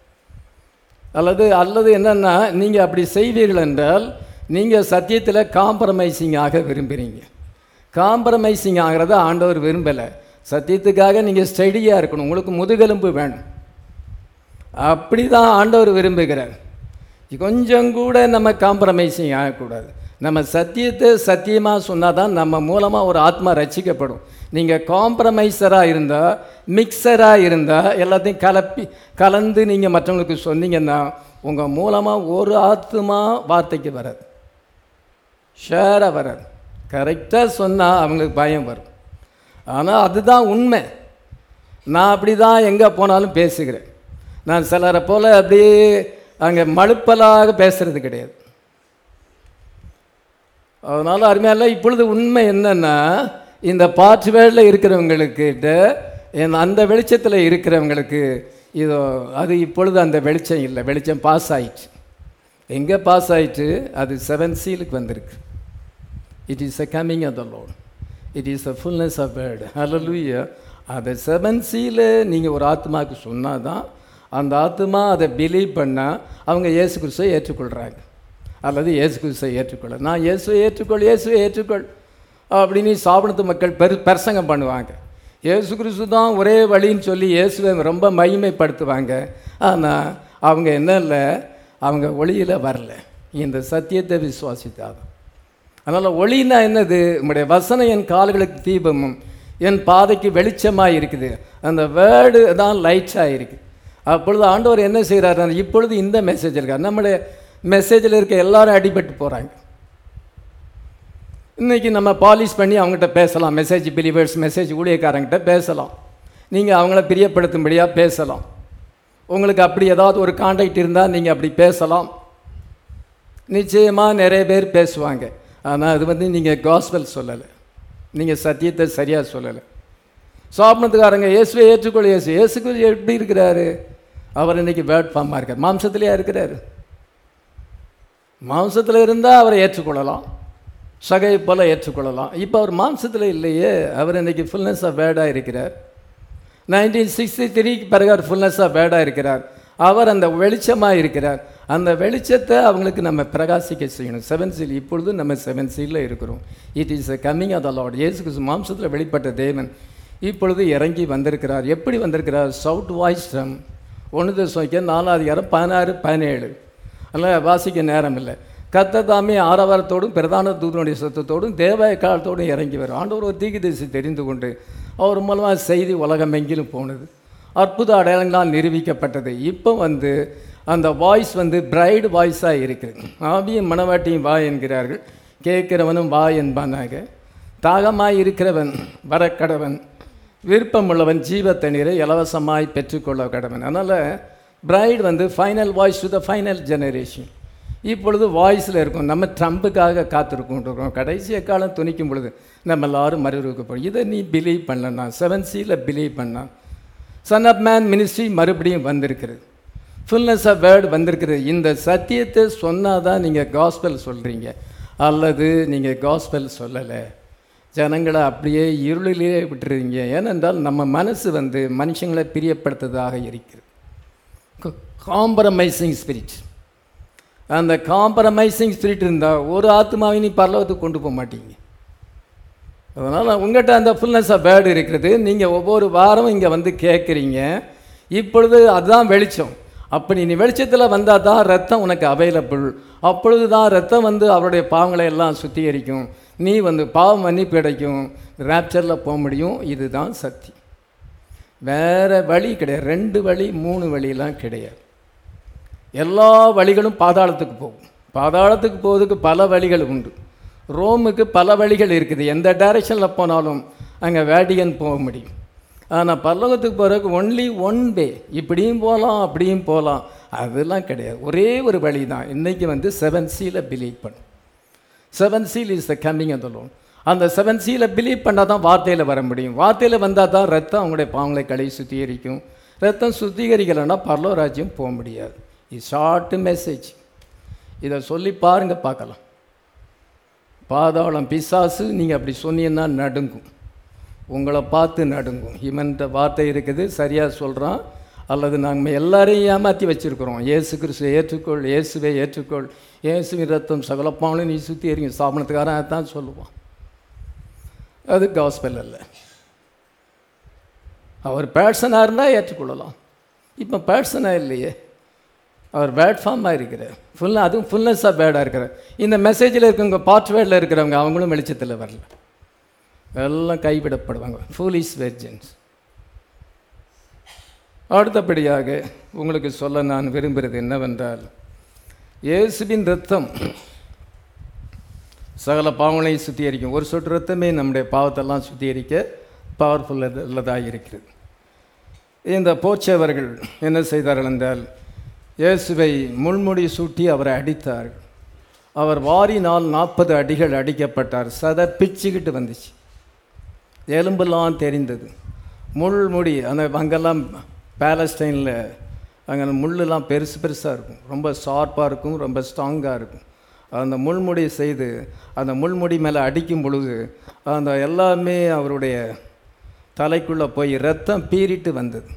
அல்லது அல்லது என்னென்னா நீங்கள் அப்படி செய்வீர்கள் என்றால் நீங்கள் சத்தியத்தில் காம்ப்ரமைசிங் ஆக விரும்புகிறீங்க காம்ப்ரமைசிங் ஆகிறத ஆண்டவர் விரும்பலை சத்தியத்துக்காக நீங்கள் ஸ்டடியாக இருக்கணும் உங்களுக்கு முதுகெலும்பு வேணும் அப்படி தான் ஆண்டவர் விரும்புகிறார் கொஞ்சம் கூட நம்ம காம்ப்ரமைசிங் ஆகக்கூடாது நம்ம சத்தியத்தை சத்தியமாக சொன்னால் தான் நம்ம மூலமாக ஒரு ஆத்மா ரசிக்கப்படும் நீங்கள் காம்ப்ரமைசராக இருந்தால் மிக்சராக இருந்தால் எல்லாத்தையும் கலப்பி கலந்து நீங்கள் மற்றவங்களுக்கு சொன்னீங்கன்னா உங்கள் மூலமாக ஒரு ஆத்மா வார்த்தைக்கு வராது ஷேராக வராது கரெக்டாக சொன்னால் அவங்களுக்கு பயம் வரும் ஆனால் அதுதான் உண்மை நான் அப்படி தான் எங்கே போனாலும் பேசுகிறேன் நான் சிலரை போல் அப்படியே அங்கே மழுப்பலாக பேசுறது கிடையாது அதனால் அருமையால இப்பொழுது உண்மை என்னன்னா இந்த பாற்று வேளில் இருக்கிறவங்களுக்கிட்ட இந்த- அந்த வெளிச்சத்தில் இருக்கிறவங்களுக்கு இதோ அது இப்பொழுது அந்த வெளிச்சம் இல்லை வெளிச்சம் பாஸ் ஆயிடுச்சு எங்கே பாஸ் ஆயிடுச்சு அது செவன் சீலுக்கு வந்திருக்கு it is a coming of the lone it is a fullness of word ஹalleluya அதை செவன் சீல நீங்கள் ஒரு ஆத்மாவுக்கு சொன்னால் தான் அந்த ஆத்மா அதை பிலீவ் பண்ணால் அவங்க இயேசு கிறிஸ்துவை ஏற்றுக்கொள்கிறாங்க அல்லது இயேசு கிறிஸ்துவை ஏற்றுக்கொள்ள நான் இயேசுவை ஏற்றுக்கொள் இயேசுவை ஏற்றுக்கொள் அப்படின்னு சாப்பிடுத்து மக்கள் பெரு பிரசங்கம் பண்ணுவாங்க இயேசு கிறிஸ்து தான் ஒரே வழின்னு சொல்லி இயேசுவை ரொம்ப மகிமைப்படுத்துவாங்க ஆனால் அவங்க என்ன இல்லை அவங்க ஒளியில் வரல இந்த சத்தியத்தை விசுவாசித்தாதான் அதனால் ஒளினா என்னது உம்முடைய வசனம் என் கால்களுக்கு தீபமும் என் பாதைக்கு வெளிச்சமாக இருக்குது அந்த வேர்டு தான் லைட்ஸாக இருக்குது அப்பொழுது ஆண்டவர் என்ன செய்கிறாரு இப்பொழுது இந்த மெசேஜ் இருக்கார் நம்முடைய மெசேஜில் இருக்க எல்லாரும் அடிபட்டு போகிறாங்க இன்றைக்கி நம்ம பாலிஷ் பண்ணி அவங்ககிட்ட பேசலாம் மெசேஜ் பிலிவர்ஸ் மெசேஜ் ஊழியக்காரங்கிட்ட பேசலாம் நீங்கள் அவங்கள பிரியப்படுத்தும்படியாக பேசலாம் உங்களுக்கு அப்படி ஏதாவது ஒரு காண்டாக்ட் இருந்தால் நீங்கள் அப்படி பேசலாம் நிச்சயமாக நிறைய பேர் பேசுவாங்க ஆனால் அது வந்து நீங்கள் காஸ்பல் சொல்லலை நீங்கள் சத்தியத்தை சரியாக சொல்லலை சாப்பிட்றதுக்காரங்க இயேசுவை ஏற்றுக்கொள்ள இயேசு இயேசுக்கு எப்படி இருக்கிறாரு அவர் இன்னைக்கு வேர்ட் ஃபார்மாக இருக்கார் மாம்சத்திலேயே இருக்கிறாரு மாம்சத்தில் இருந்தால் அவரை ஏற்றுக்கொள்ளலாம் சகை போல ஏற்றுக்கொள்ளலாம் இப்போ அவர் மாம்சத்தில் இல்லையே அவர் இன்னைக்கு ஃபுல்னஸ் ஆஃப் வேர்டாக இருக்கிறார் நைன்டீன் சிக்ஸ்டி த்ரீக்கு பிறகு அவர் ஃபுல்னஸ் ஆஃப் வேர்டாக இருக்கிறார் அவர் அந்த வெளிச்சமாக இருக்கிறார் அந்த வெளிச்சத்தை அவங்களுக்கு நம்ம பிரகாசிக்க செய்யணும் செவன் சீல் இப்பொழுது நம்ம செவன் சீலில் இருக்கிறோம் it is a coming of the Lord இயேசு கிறிஸ்து மாம்சத்தில் வெளிப்பட்ட தேவன் இப்பொழுது இறங்கி வந்திருக்கிறார் எப்படி வந்திருக்கிறார் சவுட் வாய்ஸ் ட்ரம் ஒன்று தசோக்க நாலாவது அதிகாரம் பதினாறு பதினேழு அதனால் வாசிக்க நேரம் இல்லை கத்த தாமே ஆரவாரத்தோடும் பிரதான தூதனுடைய சத்தத்தோடும் தேவ காலத்தோடும் இறங்கி வரும் ஆண்டவர் ஒரு தீக்கு திசை தெரிந்து கொண்டு அவர் மூலமாக செய்தி உலகமெங்கிலும் போனது அற்புத அடையாளங்களால் நிரூபிக்கப்பட்டது இப்போ வந்து அந்த வாய்ஸ் வந்து பிரைடு வாய்ஸாக இருக்குது ஆவியும் மணவாட்டியும் வா என்கிறார்கள் கேட்கிறவனும் வா என்பானாக தாகமாய் இருக்கிறவன் வரக்கடவன் விருப்பமுள்ளவன் ஜீவ தண்ணீரை இலவசமாய் பெற்றுக்கொள்ள கடவன் அதனால் பிரைட் வந்து final voice to the final generation இப்பொழுது வாய்ஸில் இருக்கும் நம்ம ட்ரம்புக்காக காத்திருக்கோம் கடைசி காலம் துணிக்கும் பொழுது நம்ம எல்லாரும் மறுரூக்கப்படும் இதை நீ பிலீவ் பண்ணலன்னா செவன் சியில் பிலீவ் பண்ணா சன் ஆஃப் மேன் மினிஸ்ட்ரி மறுபடியும் வந்திருக்கிறது ஃபுல்னஸ் ஆஃப் வேர்டு வந்திருக்கிறது இந்த சத்தியத்தை சொன்னால் தான் நீங்கள் காஸ்பல் சொல்கிறீங்க அல்லது நீங்கள் காஸ்பல் சொல்லலை ஜனங்களை அப்படியே இருளிலே விட்டுறீங்க ஏனென்றால் நம்ம மனசு வந்து மனுஷங்களை பிரியப்படுத்துவதாக இருக்கிறது காம்ப்ரமைசிங் ஸ்பிரிட் அந்த காம்ப்ரமைசிங் ஸ்பிரிட் இருந்தால் ஒரு ஆத்மாவை நீ பரலோகத்துக்கு கொண்டு போக மாட்டீங்க அதனால் உங்கள்கிட்ட அந்த ஃபுல்னஸ் ஆஃப் வேர்டு இருக்கிறது நீங்கள் ஒவ்வொரு வாரமும் இங்கே வந்து கேட்குறீங்க இப்பொழுது அதுதான் வெளிச்சம் அப்படி நீ வெளிச்சத்தில் வந்தால் தான் ரத்தம் உனக்கு அவைலபிள் அப்பொழுது தான் ரத்தம் வந்து அவருடைய பாவங்களை எல்லாம் சுத்திகரிக்கும் நீ வந்து பாவம் மன்னிப்பு கிடைக்கும் ரேப்சரில் போக முடியும் இதுதான் சக்தி வேறு வழி கிடையாது ரெண்டு வழி மூணு வழியெல்லாம் கிடையாது எல்லா வழிகளும் பாதாளத்துக்கு போகும் பாதாளத்துக்கு போவதுக்கு பல வழிகள் உண்டு ரோமுக்கு பல வழிகள் இருக்குது எந்த டைரெக்ஷனில் போனாலும் அங்கே வேடிகன் போக முடியும் ஆனால் பல்லவத்துக்கு போகிறதுக்கு ஒன்லி ஒன் வே இப்படியும் போகலாம் அப்படியும் போகலாம் அதெல்லாம் கிடையாது ஒரே ஒரு வழி தான் இன்றைக்கி வந்து செவன் சீல பிலீவ் பண்ணும் seven seal is the coming அந்த லோன் அந்த செவன் சீல பிலீவ் பண்ணால் தான் வார்த்தையில் வர முடியும் வார்த்தையில் வந்தால் தான் ரத்தம் அவங்களுடைய பாவங்களை கடை சுத்திகரிக்கும் ரத்தம் சுத்திகரிக்கலைன்னா பரலோ ராஜ்யம் போக முடியாது இது ஷார்ட்டு மெசேஜ் இதை சொல்லி பாருங்கள் பார்க்கலாம் பாதாளம் பிசாசு நீங்கள் அப்படி சொன்னீங்கன்னா நடுங்கும் உங்களை பார்த்து நடுங்கும் இவன்கிட்ட வார்த்தை இருக்குது சரியாக சொல்கிறான் அல்லது நாங்கள் எல்லாரையும் ஏமாற்றி வச்சுருக்குறோம் இயேசு கிறிஸ்துவை ஏற்றுக்கொள் இயேசுவை ஏற்றுக்கொள் இயேசுவின் ரத்தம் சகலப்பானும் நீ சுற்றி எறிங்க ஸ்தாபனத்துக்காரன் அதான் சொல்லுவான் அது காஸ்பெல் அல்ல அவர் பேட்சனாக இருந்தால் ஏற்றுக்கொள்ளலாம் இப்போ பேட்சனாக இல்லையே அவர் பேட் ஃபார்மாக இருக்கிறார் ஃபுல்லாக அதுவும் ஃபுல்னஸாக பேடாக இருக்கிறார் இந்த மெசேஜில் இருக்கவங்க பார்ட் வேர்டில் இருக்கிறவங்க அவங்களும் வெளிச்சத்தில் வரல எல்லாம் கைவிடப்படுவாங்க ஃபூலிஸ் வெர்ஜன்ஸ் அடுத்தபடியாக உங்களுக்கு சொல்ல நான் விரும்புகிறது என்னவென்றால் இயேசுவின் ரத்தம் சகல பாவங்களையும் சுத்திகரிக்கும் ஒரு சொட்டு ரத்தமே நம்முடைய பாவத்தெல்லாம் சுத்திகரிக்க பவர்ஃபுல் உள்ளதாக இருக்கிறது இந்த போச்சவர்கள் என்ன செய்தார்கள் என்றால் இயேசுவை முள்முடி சூட்டி அவரை அடித்தார்கள் அவர் வாரினால் நாற்பது அடிகள் அடிக்கப்பட்டார் சத பிச்சுக்கிட்டு வந்துச்சு எலும்பெல்லாம் தெரிந்தது முள்முடி அந்த அங்கெல்லாம் பேலஸ்டைனில் அங்கே முள்ளெல்லாம் பெருசு பெருசாக இருக்கும் ரொம்ப ஷார்ப்பாக இருக்கும் ரொம்ப ஸ்ட்ராங்காக இருக்கும் அந்த முள்முடி செய்து அந்த முள்முடி மேலே அடிக்கும் பொழுது அந்த எல்லாமே அவருடைய தலைக்குள்ளே போய் ரத்தம் பீறிட்டு வந்தது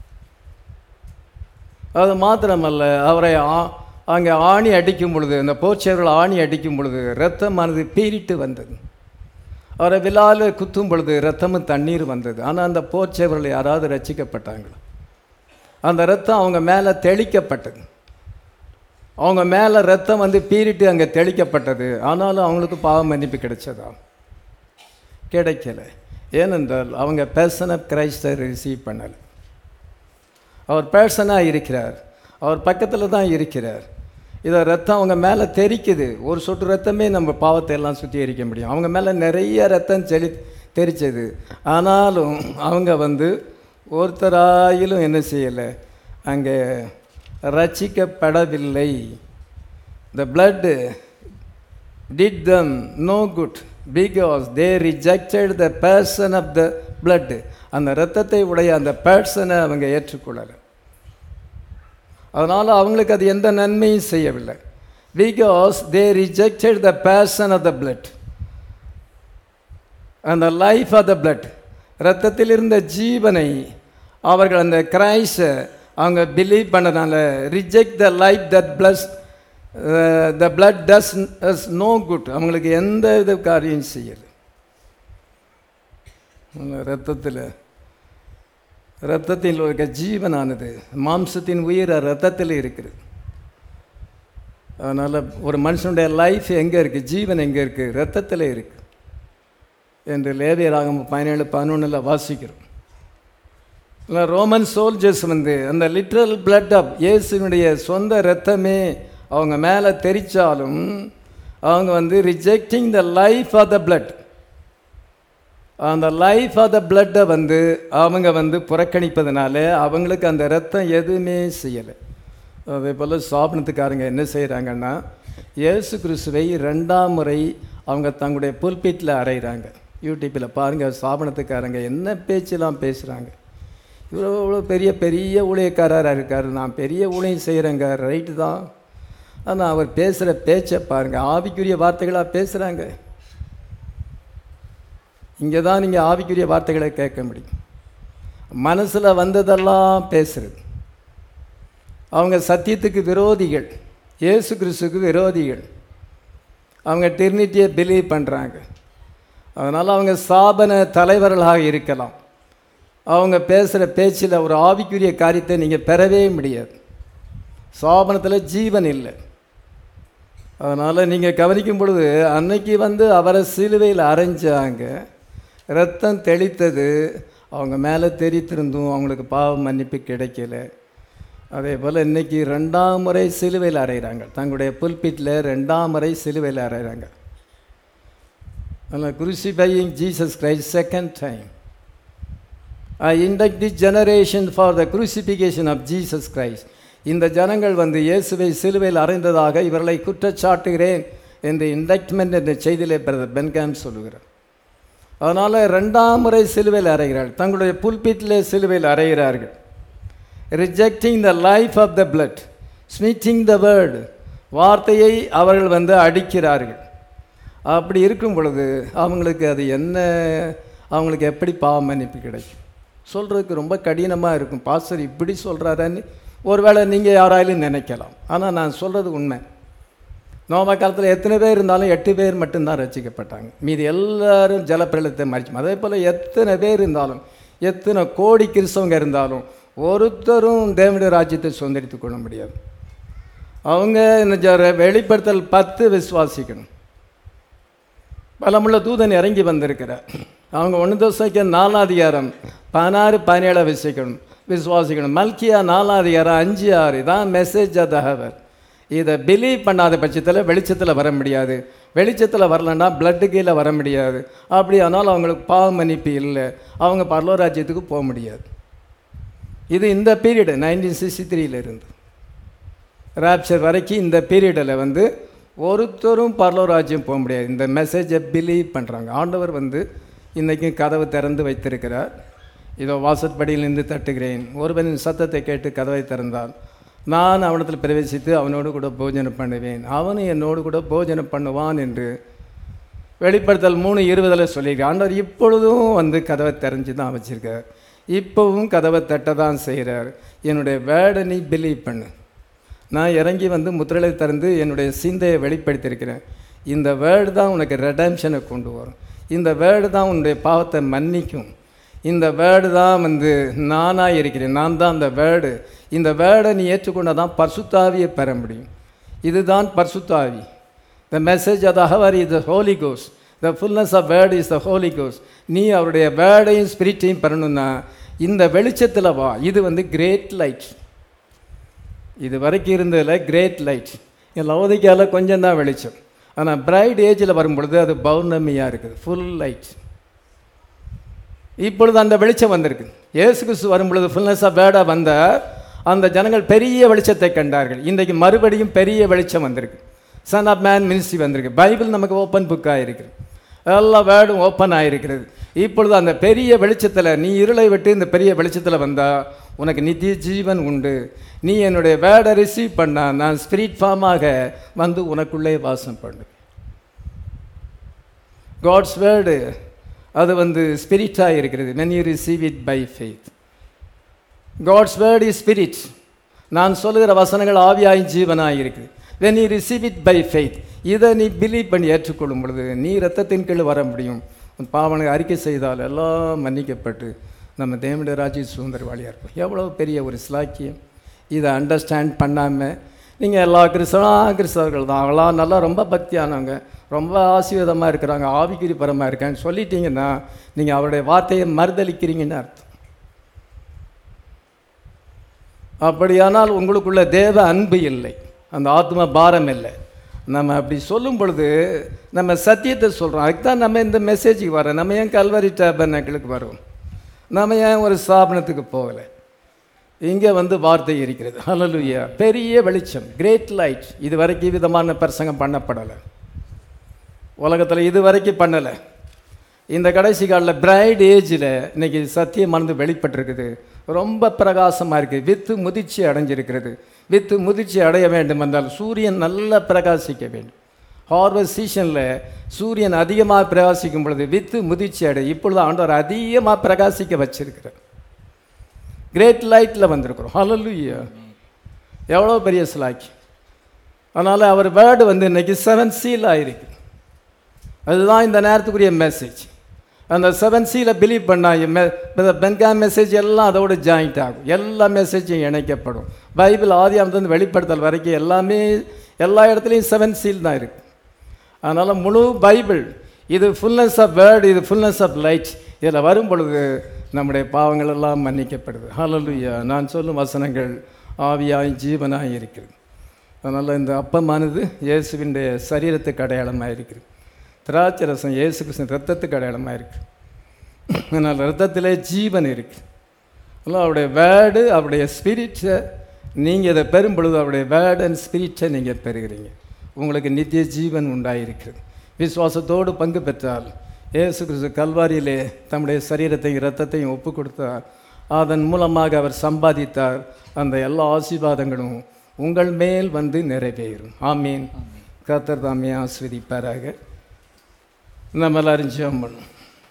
அது மாத்திரமல்ல அவரை ஆ- அங்கே ஆணி அடிக்கும் பொழுது அந்த போர்ச்சவர்கள் ஆணி அடிக்கும் பொழுது ரத்தமானது பீறிட்டு வந்தது அவரை விழால குத்தும் பொழுது ரத்தமும் தண்ணீர் வந்தது ஆனால் அந்த போர்ச்சவர்கள் யாராவது ரட்சிக்கப்பட்டாங்களா அந்த ரத்தம் அவங்க மேலே தெளிக்கப்பட்டது அவங்க மேலே ரத்தம் வந்து பீறிட்டு அங்கே தெளிக்கப்பட்டது ஆனாலும் அவங்களுக்கு பாவ மன்னிப்பு கிடைச்சதா கிடைக்கல ஏனென்றால் அவங்க பேர்சன் ஆஃப் கிரைஸ்டை ரிசீவ் பண்ணலை அவர் பேர்சனாக இருக்கிறார் அவர் பக்கத்தில் தான் இருக்கிறார் இதை ரத்தம் அவங்க மேலே தெரிக்குது ஒரு சொட்டு ரத்தமே நம்ம பாவத்தை எல்லாம் சுத்திகரிக்க முடியும் அவங்க மேலே நிறைய ரத்தம் செலி தெரிச்சது ஆனாலும் அவங்க வந்து ஒருத்தராயிலும் என்ன செய்யலை அங்கே ரட்சிக்கப்படவில்லை the blood did them no good because they rejected the person of the blood அந்த இரத்தத்தை உடைய அந்த பர்சனை அவங்க ஏற்றுக்கொள்ளலை அதனால் அவங்களுக்கு அது எந்த நன்மையும் செய்யவில்லை because they rejected the person of the blood அந்த லைஃப் ஆஃப் த பிளட் ரத்தத்தில் இருந்த ஜீவனை அவர்கள் அந்த கிரைஸை அவங்க பிலீவ் பண்ணனால reject the life that plus the blood does does no good அவங்களுக்கு எந்த வித காரியம் செய்யலை ரத்தத்தில் ரத்தத்தில் இருக்க ஜீவனானது மாம்சத்தின் உயிர் ரத்தத்தில் இருக்குது அதனால் ஒரு மனுஷனுடைய லைஃப் எங்கே இருக்குது ஜீவன் எங்கே இருக்குது ரத்தத்தில் இருக்குது என்று லேவியராகம் பதினேழு பதினொன்றில் வாசிக்கிறோம் இல்லை ரோமன் சோல்ஜர்ஸ் வந்து அந்த லிட்ரல் பிளட் ஆஃப் இயேசுனுடைய சொந்த ரத்தமே அவங்க மேலே தெரிச்சாலும் அவங்க வந்து rejecting the life of the blood அந்த லைஃப் ஆஃப் த பிளட்டை வந்து அவங்க வந்து புறக்கணிப்பதனால அவங்களுக்கு அந்த ரத்தம் எதுவுமே செய்யலை அதே போல் சாப்பினத்துக்காரங்க என்ன செய்கிறாங்கன்னா இயேசு கிறிஸ்துவை ரெண்டாம் முறை அவங்க தங்களுடைய புல்பீட்டில் அறையிறாங்க யூடியூப்பில் பாருங்கள் சாபனத்துக்காரங்க என்ன பேச்செல்லாம் பேசுகிறாங்க இவ்வளோ இவ்வளோ பெரிய பெரிய ஊழியக்காரராக இருக்கார் நான் பெரிய ஊழியம் செய்கிறேங்க ரைட்டு தான் ஆனால் அவர் பேசுகிற பேச்சை பாருங்கள் ஆவிக்குரிய வார்த்தைகளாக பேசுகிறாங்க இங்கே தான் நீங்கள் ஆவிக்குரிய வார்த்தைகளை கேட்க முடியும் மனசில் வந்ததெல்லாம் பேசுறது அவங்க சத்தியத்துக்கு விரோதிகள் இயேசு கிறிஸ்துக்கு விரோதிகள் அவங்க டிரினிட்டியை பிலீவ் பண்ணுறாங்க அதனால் அவங்க ஸ்தாபன தலைவர்களாக இருக்கலாம் அவங்க பேசுகிற பேச்சில் ஒரு ஆவிக்குரிய காரியத்தை நீங்கள் பெறவே முடியாது ஸ்தாபனத்தில் ஜீவன் இல்லை அதனால் நீங்கள் கவனிக்கும் பொழுது அன்னைக்கு வந்து அவரை சிலுவையில் அரைஞ்சாங்க ரத்தம் தெளித்தது அவங்க மேலே தெரித்திருந்தும் அவங்களுக்கு பாவ மன்னிப்பு கிடைக்கல அதே போல் இன்றைக்கி ரெண்டாம் முறை சிலுவையில் அறையிறாங்க தங்களுடைய புல்பிட்டில் ரெண்டாம் முறை சிலுவையில் அறையிறாங்க அதனால் crucifying Jesus Christ second time I indict the generation for the crucifixion of Jesus Christ இந்த ஜனங்கள் வந்து இயேசுவை சிலுவையில் அறைந்ததாக இவர்களை குற்றச்சாட்டுகிறேன் என்று இண்டக்ட்மெண்ட் என்ற செய்தியிலே பிரதர் பென்காம் சொல்லுகிறார் அதனால் ரெண்டாம் முறை சிலுவையில் அறைகிறார்கள் தங்களுடைய புல்பீட்டிலே சிலுவையில் அறைகிறார்கள் rejecting the life of the blood smiting the word வார்த்தையை அவர்கள் வந்து அடிக்கிறார்கள் அப்படி இருக்கும் பொழுது அவங்களுக்கு அது என்ன அவங்களுக்கு எப்படி பாவ மன்னிப்பு கிடைக்கும் சொல்கிறதுக்கு ரொம்ப கடினமாக இருக்கும் பாஸ்டர் இப்படி சொல்கிறாரன்னு ஒருவேளை நீங்கள் யாராலும் நினைக்கலாம் ஆனால் நான் சொல்கிறது உண்மை நோபா காலத்தில் எத்தனை பேர் இருந்தாலும் எட்டு பேர் மட்டும்தான் ரசிக்கப்பட்டாங்க மீதி எல்லாரும் ஜலப்பிரளத்தை மறிச்சு அதே போல் எத்தனை பேர் இருந்தாலும் எத்தனை கோடி கிறிஸ்தவங்க இருந்தாலும் ஒருத்தரும் தேவனுடைய ராஜ்யத்தை சுதந்திரித்து கொள்ள முடியாது அவங்க இந்த ஜ- வெளிப்படுத்தல் பத்து விசுவாசிக்கணும் பலமுள்ள தூதன் இறங்கி வந்திருக்கிறார் அவங்க ஒன்று தோசைக்கு நாலாம் அதிகாரம் பதினாறு பதினேழாம் விசிக்கணும் விசுவாசிக்கணும் மல்கியா நாலாம் அதிகாரம் அஞ்சு ஆறு தான் மெசேஜ் தகவல் இதை பிலீவ் பண்ணாத பட்சத்தில் வெளிச்சத்தில் வர முடியாது வெளிச்சத்தில் வரலன்னா பிளட்டு கீழே வர முடியாது அப்படி ஆனால் அவங்களுக்கு பாவ மன்னிப்பு இல்லை அவங்க பரலோராஜ்யத்துக்கு போக முடியாது இது இந்த பீரியடு நைன்டீன் சிக்ஸ்டி த்ரீல இருந்து ராப்சர் வரைக்கும் இந்த பீரியடில் வந்து ஒருத்தரும் பரலோராஜ்யம் போக முடியாது இந்த மெசேஜை பிலீவ் பண்ணுறாங்க ஆண்டவர் வந்து இன்றைக்கும் கதவு திறந்து வைத்திருக்கிறார் இதோ வாசற்படியிலிருந்து தட்டுகிறேன் ஒருவனின் சத்தத்தை கேட்டு கதவை திறந்தான் நான் அவனிடத்தில் பிரவேசித்து அவனோடு கூட போஜனம் பண்ணுவேன் அவனும் என்னோடு கூட போஜனம் பண்ணுவான் என்று வெளிப்படுத்தல் மூணு இருபதில் சொல்லியிருக்கார் ஆண்டவர் இப்பொழுதும் வந்து கதவை திறந்து தான் வச்சுருக்கார் இப்போவும் கதவை தட்ட தான் செய்கிறார் என்னுடைய வேர்டை நீ பிலீவ் பண்ணு நான் இறங்கி வந்து முத்திரலை திறந்து என்னுடைய சிந்தையை வெளிப்படுத்தியிருக்கிறேன் இந்த வேர்டு தான் உனக்கு ரெடம்ஷனை கொண்டு வரும் இந்த வேர்டு தான் உன்னுடைய பாவத்தை மன்னிக்கும் இந்த வேர்டு தான் வந்து நானாக இருக்கிறேன் நான் தான் அந்த வேர்டு இந்த வேர்டை நீ ஏற்றுக்கொண்டால் தான் பர்சுத்தாவியை பெற முடியும் இதுதான் பர்சுத்தாவி the message of the hour is the Holi cos the fullness of word is the Holi கோஸ் நீ அவருடைய வேர்டையும் ஸ்பிரிட்டையும் பெறணும்னா இந்த வெளிச்சத்தில் வா இது வந்து கிரேட் லைட் இது வரைக்கும் இருந்ததில் கிரேட் லைட் லவோதிக்காவில் கொஞ்சம் தான் வெளிச்சம் ஆனால் பிரைட் ஏஜில் வரும்பொழுது அது பௌர்ணமியாக இருக்குது ஃபுல் லைட் இப்பொழுது அந்த வெளிச்சம் வந்திருக்கு இயேசு கிறிஸ்து வரும்பொழுது ஃபுல்னஸ் ஆஃப் வேர்டாக வந்தார் அந்த ஜனங்கள் பெரிய வெளிச்சத்தை கண்டார்கள் இன்றைக்கு மறுபடியும் பெரிய வெளிச்சம் வந்திருக்கு சன் ஆஃப் மேன் மினிஸ்ட்ரி வந்திருக்கு பைபிள் நமக்கு ஓப்பன் புக்காக இருக்குது எல்லா வேர்டும் ஓப்பன் ஆகிருக்கிறது இப்பொழுது அந்த பெரிய வெளிச்சத்தில் நீ இருளை விட்டு இந்த பெரிய வெளிச்சத்தில் வந்தால் உனக்கு நித்திய ஜீவன் உண்டு நீ என்னுடைய வேர்டை ரிசீவ் பண்ணா நான் ஸ்பிரிட் ஃபார்மாக வந்து உனக்குள்ளே வாசம் பண்ணு காட்ஸ் வேர்டு அது வந்து ஸ்பிரிட்டாக இருக்கிறது when you receive it by faith God's word is spirit நான் சொல்லுகிற வசனங்கள் ஆவியாய் ஜீவனாக இருக்குது when you receive it by faith இதை நீ பிலீவ் பண்ணி ஏற்றுக்கொள்ளும் பொழுது நீ ரத்தத்தின் கீழ் வர முடியும் உன் பாவனை அறிக்கை செய்தால் எல்லாம் மன்னிக்கப்பட்டு நம்ம தேவனுடைய ராஜ்ய சுதந்திரவாளியாக இருப்போம் எவ்வளோ பெரிய ஒரு ஸ்லாக்கியம் இதை அண்டர்ஸ்டாண்ட் பண்ணாமல் நீங்கள் எல்லா கிறிஸ்தவா கிறிஸ்தவர்கள் தான் அவங்களாம் நல்லா ரொம்ப பக்தியானவங்க ரொம்ப ஆசீர்வாதமாக இருக்கிறாங்க ஆவிக்குறி பரமாக இருக்கான்னு சொல்லிட்டீங்கன்னா நீங்கள் அவருடைய வார்த்தையை மறுதளிக்கிறீங்கன்னு அர்த்தம் அப்படியானால் உங்களுக்குள்ள தேவ அன்பு இல்லை அந்த ஆத்ம பாரம் இல்லை நம்ம அப்படி சொல்லும் பொழுது நம்ம சத்தியத்தை சொல்கிறோம் அதுக்கு தான் நம்ம இந்த மெசேஜுக்கு வரோம் நம்ம ஏன் கல்வரி டேபர்னக்களுக்கு வரோம் நம்ம ஏன் ஒரு ஸ்தாபனத்துக்கு போகலை இங்கே வந்து வார்த்தை இருக்கிறது ஹalleluya பெரிய வெளிச்சம் கிரேட் லைட் இது வரைக்கும் விதமான பிரசங்கம் பண்ணப்படலை உலகத்தில் இது வரைக்கும் பண்ணலை இந்த கடைசி காலில் பிரைட் ஏஜில் இன்னைக்கு சத்தியமானது வெளிப்பட்டிருக்குது ரொம்ப பிரகாசமாக இருக்குது வித்து முதிர்ச்சி அடைஞ்சிருக்கிறது வித்து முதிர்ச்சி அடைய வேண்டும் என்றால் சூரியன் நல்லா பிரகாசிக்க வேண்டும் ஹார்வஸ்ட் சீசனில் சூரியன் அதிகமாக பிரகாசிக்கும் பொழுது வித்து முதிர்ச்சி அடை இப்பொழுது ஆண்டவர் அதிகமாக பிரகாசிக்க வச்சிருக்கிறார் கிரேட் லைட்டில் வந்திருக்கிறோம் ஹalleluya எவ்வளோ பெரிய ஸ்லாக்கி அதனால் அவர் வேர்டு வந்து இன்னைக்கு செவன் சீல் ஆயிருக்கு அதுதான் இந்த நேரத்துக்குரிய மெசேஜ் அந்த செவன் சீல பிலீவ் பண்ணால் பெங்கா மெசேஜ் எல்லாம் அதோடு ஜாயிண்ட் ஆகும் எல்லா மெசேஜும் இணைக்கப்படும் பைபிள் ஆதி வந்து வெளிப்படுத்தல் வரைக்கும் எல்லாமே எல்லா இடத்துலையும் செவன் சீல் தான் இருக்குது அதனால் முழு பைபிள் இது ஃபுல்னஸ் ஆஃப் வேர்டு இது ஃபுல்னஸ் ஆஃப் லைட் இதில் வரும் பொழுது நம்முடைய பாவங்கள் எல்லாம் மன்னிக்கப்படுது ஹalleluya நான் சொல்லும் வசனங்கள் ஆவியாய் ஜீவனாய் இருக்கிறது அதனால் இந்த அப்பமானது இயேசுவினுடைய சரீரத்துக்கு அடையாளமாக இருக்குது திராட்சை ரசம் இயேசு கிருஷ்ணன் ரத்தத்துக்கு அடையாளமாக இருக்குது அதனால் ரத்தத்திலே ஜீவன் இருக்குது அதனால் அவருடைய வேர்டு அவருடைய ஸ்பிரிட்டை நீங்கள் இதை பெறும் பொழுது அவருடைய வேர்டு அண்ட் ஸ்பிரிட்டை நீங்கள் பெறுகிறீங்க உங்களுக்கு நித்திய ஜீவன் உண்டாயிருக்கிறது விசுவாசத்தோடு பங்கு பெற்றால் இயேசு கிறிஸ்து கல்வாரியிலே தம்முடைய சரீரத்தையும் இரத்தத்தையும் ஒப்பு கொடுத்தார் அதன் மூலமாக அவர் சம்பாதித்தார் அந்த எல்லா ஆசீர்வாதங்களும் உங்கள் மேல் வந்து நிறைவேறும் ஆமீன் கர்த்தர் தாமே ஆஸ்வதிப்பாராக நம்ம எல்லாரும் ஜெபம் பண்ணும்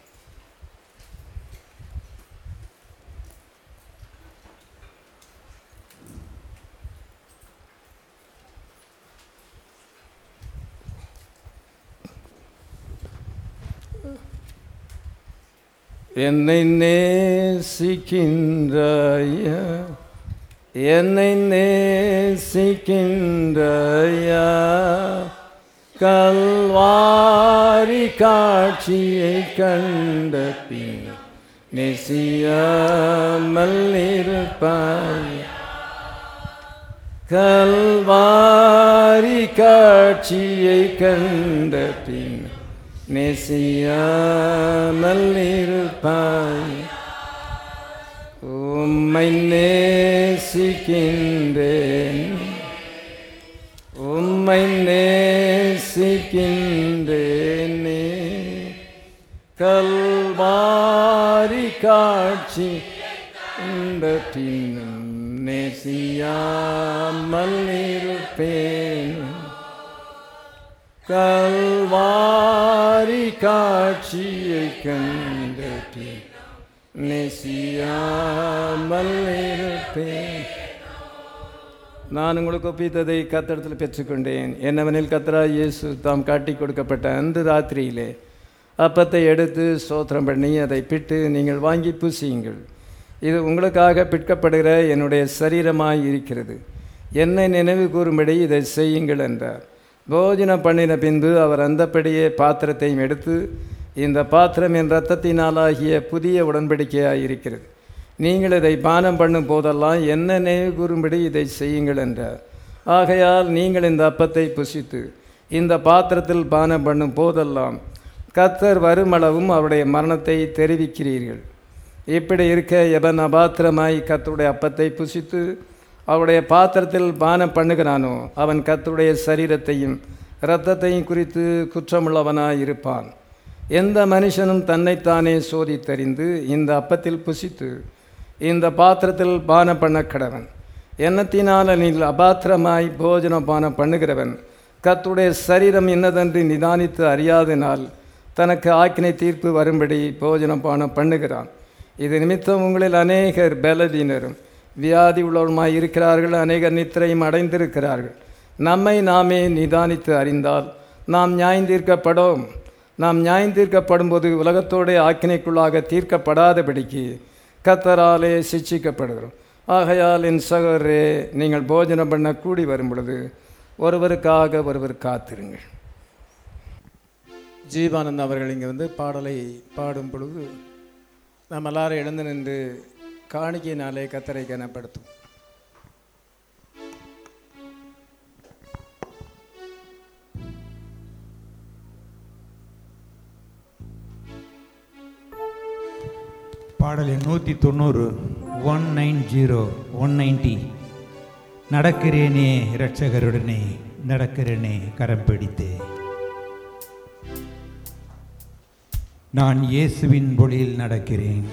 என்னை நேசிக்கின்றாயா என்னை நேசிக்கின்றாயா கல்வாரி காட்சியை கண்ட பின் நெசியாமல் இருப்பாய் கல்வாரி காட்சியை கண்ட பின் நெசியாமல் இருப்பாய் உம்மை நேசிக்கின்றேன் உம்மை நேசிக்கின்றேனே கல்வாரி காட்சி இந்த பின்னும் நேசியாமல் இருப்பேன் கல்வாரி காட்சியை கண்ட பின் நேசியாமல் இருப்பேன் நான் உங்களுக்கு ஒப்பித்ததை கத்தடத்தில் பெற்றுக்கொண்டேன் என்னவெனில் கத்தரா இயேசு தாம் காட்டி கொடுக்கப்பட்ட அந்த ராத்திரியிலே அப்பத்தை எடுத்து ஸ்தோத்திரம் பண்ணி அதை பிட்டு நீங்கள் வாங்கி பூசியுங்கள் இது உங்களுக்காக பிற்கப்படுகிற என்னுடைய சரீரமாய் இருக்கிறது என்னை நினைவு கூறும்படி இதை செய்யுங்கள் என்றார் போஜனம் பண்ணின பின்பு அவர் அந்தப்படியே பாத்திரத்தையும் எடுத்து இந்த பாத்திரம் என் இரத்தத்தினாலாகிய புதிய உடன்படிக்கையாக இருக்கிறது நீங்கள் இதை பானம் பண்ணும் போதெல்லாம் என்ன நினைவு கூறும்படி இதை செய்யுங்கள் என்றார் ஆகையால் நீங்கள் இந்த அப்பத்தை புசித்து இந்த பாத்திரத்தில் பானம் பண்ணும் போதெல்லாம் கத்தர் வருமளவும் அவருடைய மரணத்தை தெரிவிக்கிறீர்கள் இப்படி இருக்க எவன் அபாத்திரமாய் கத்தருடைய அப்பத்தை புசித்து அவருடைய பாத்திரத்தில் பானம் பண்ணுகிறானோ அவன் கத்தருடைய சரீரத்தையும் இரத்தத்தையும் குறித்து குற்றமுள்ளவனாய் இருப்பான் எந்த மனுஷனும் தன்னைத்தானே சோதித்தறிந்து இந்த அப்பத்தில் புசித்து இந்த பாத்திரத்தில் பானம் பண்ண கடவன் எண்ணத்தினால் நீல் அபாத்திரமாய் போஜன பானம் பண்ணுகிறவன் கத்துடைய சரீரம் இன்னதென்று நிதானித்து அறியாதனால் தனக்கு ஆக்கினை தீர்ப்பு வரும்படி போஜனம் பானம் பண்ணுகிறான் இது நிமித்தம் உங்களில் அநேகர் பலதீனரும் வியாதி உள்ளவருமாய் இருக்கிறார்கள் அநேகர் நித்திரையும் அடைந்திருக்கிறார்கள் நம்மை நாமே நிதானித்து அறிந்தால் நாம் நியாயந்தீர்க்கப்படும் நாம் நியாயந்தீர்க்கப்படும் போது உலகத்தோடைய ஆக்கினைக்குள்ளாக தீர்க்கப்படாதபடிக்கு கத்தராலே சிட்சிக்கப்படுகிறோம் ஆகையால் என் சகோதரே நீங்கள் போஜனம் பண்ண கூடி வரும் பொழுது ஒருவருக்காக ஒருவர் காத்திருங்கள் ஜீவானந்த் அவர்கள் இங்கே வந்து பாடலை பாடும் பொழுது நாம் எல்லாரும் எழுந்து நின்று காணிக்கையினாலே கத்தரை கனப்படுத்தும் பாடல் எண் நூற்றி தொண்ணூறு one nine zero one ninety நடக்கிறேனே இரட்சகருடனே நடக்கிறேனே கரம் பிடித்தே நான் இயேசுவின் பொழியில் நடக்கிறேன்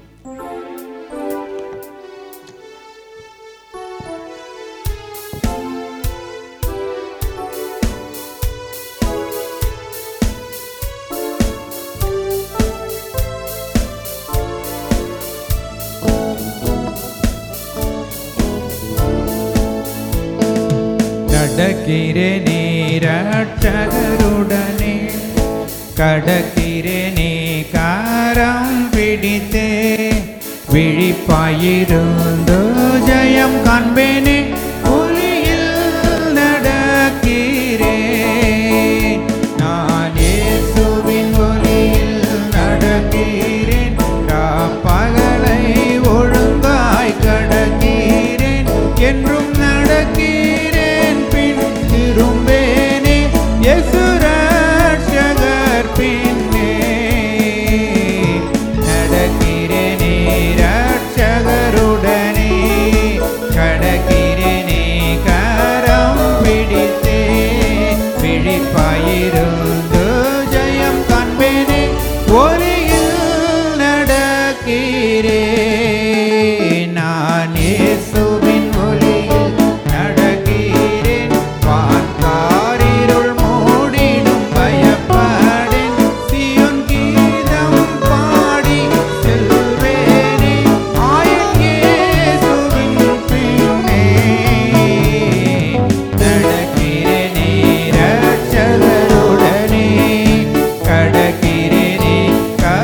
நடக்கிறேனே ரட்சகருடனே கடக்கிறேனே காரம் பிடித்தே விழிப்பாயிருந்து ஜெயம் காண்பேனே ஒளியில் நடக்கிறேன் நான் இயேசுவின் ஒளியில் நடக்கிறேன் பகலை ஒழுங்காய் கடக்கிறேன் என்றும் நடக்கிறேன் பின் திரும்பேனே யசுரட்சகர் பின்னே நடக்கிறேனே ரட்சகருடனே கடக்கிறேனே கரம் பிடித்தே விழிப்பாயிருந்து ஜெயம் காண்பேனே ஒளியில் நடக்கிறேன் நான் இயேசுவின் ஒளியில் நடக்கிறேன் வான்காரிருள் மூடிடும் பயப்படேன் சியோன் கீதம் பாடி செல்வேனே ஆயன் இயேசுவின் பின்னே நடக்கிறேனே ரட்சகருடனே கடக்கிறேனே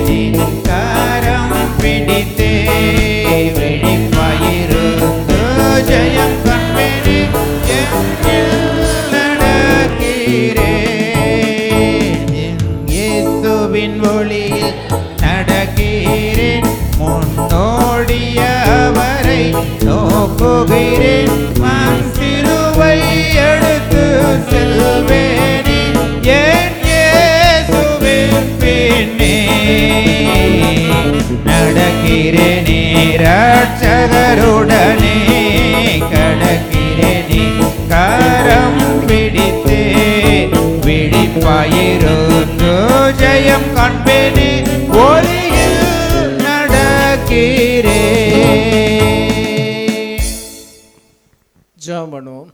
நின் கரம் பிடித்தே விழிப்பாயிருந்து ஜெயம் கண்பேனே நடக்கிறேன் இயேசுவின் ஒளியில் நடக்கிறேன் முன்னோடிய அவரை நோக்குகிறேன் மண் சிலுவை எடுத்து செல்வேனே என் இயேசுவின் பின்னே நடக்கிறேனே ரட்சகருடனே கடக்கிறேனே கரம் பிடித்தே விழிப்பாயிருந்து ஜெயம் காண்பேனே ஒளியில் நடக்கிறேன் ஜெபம் பண்ணுவோம்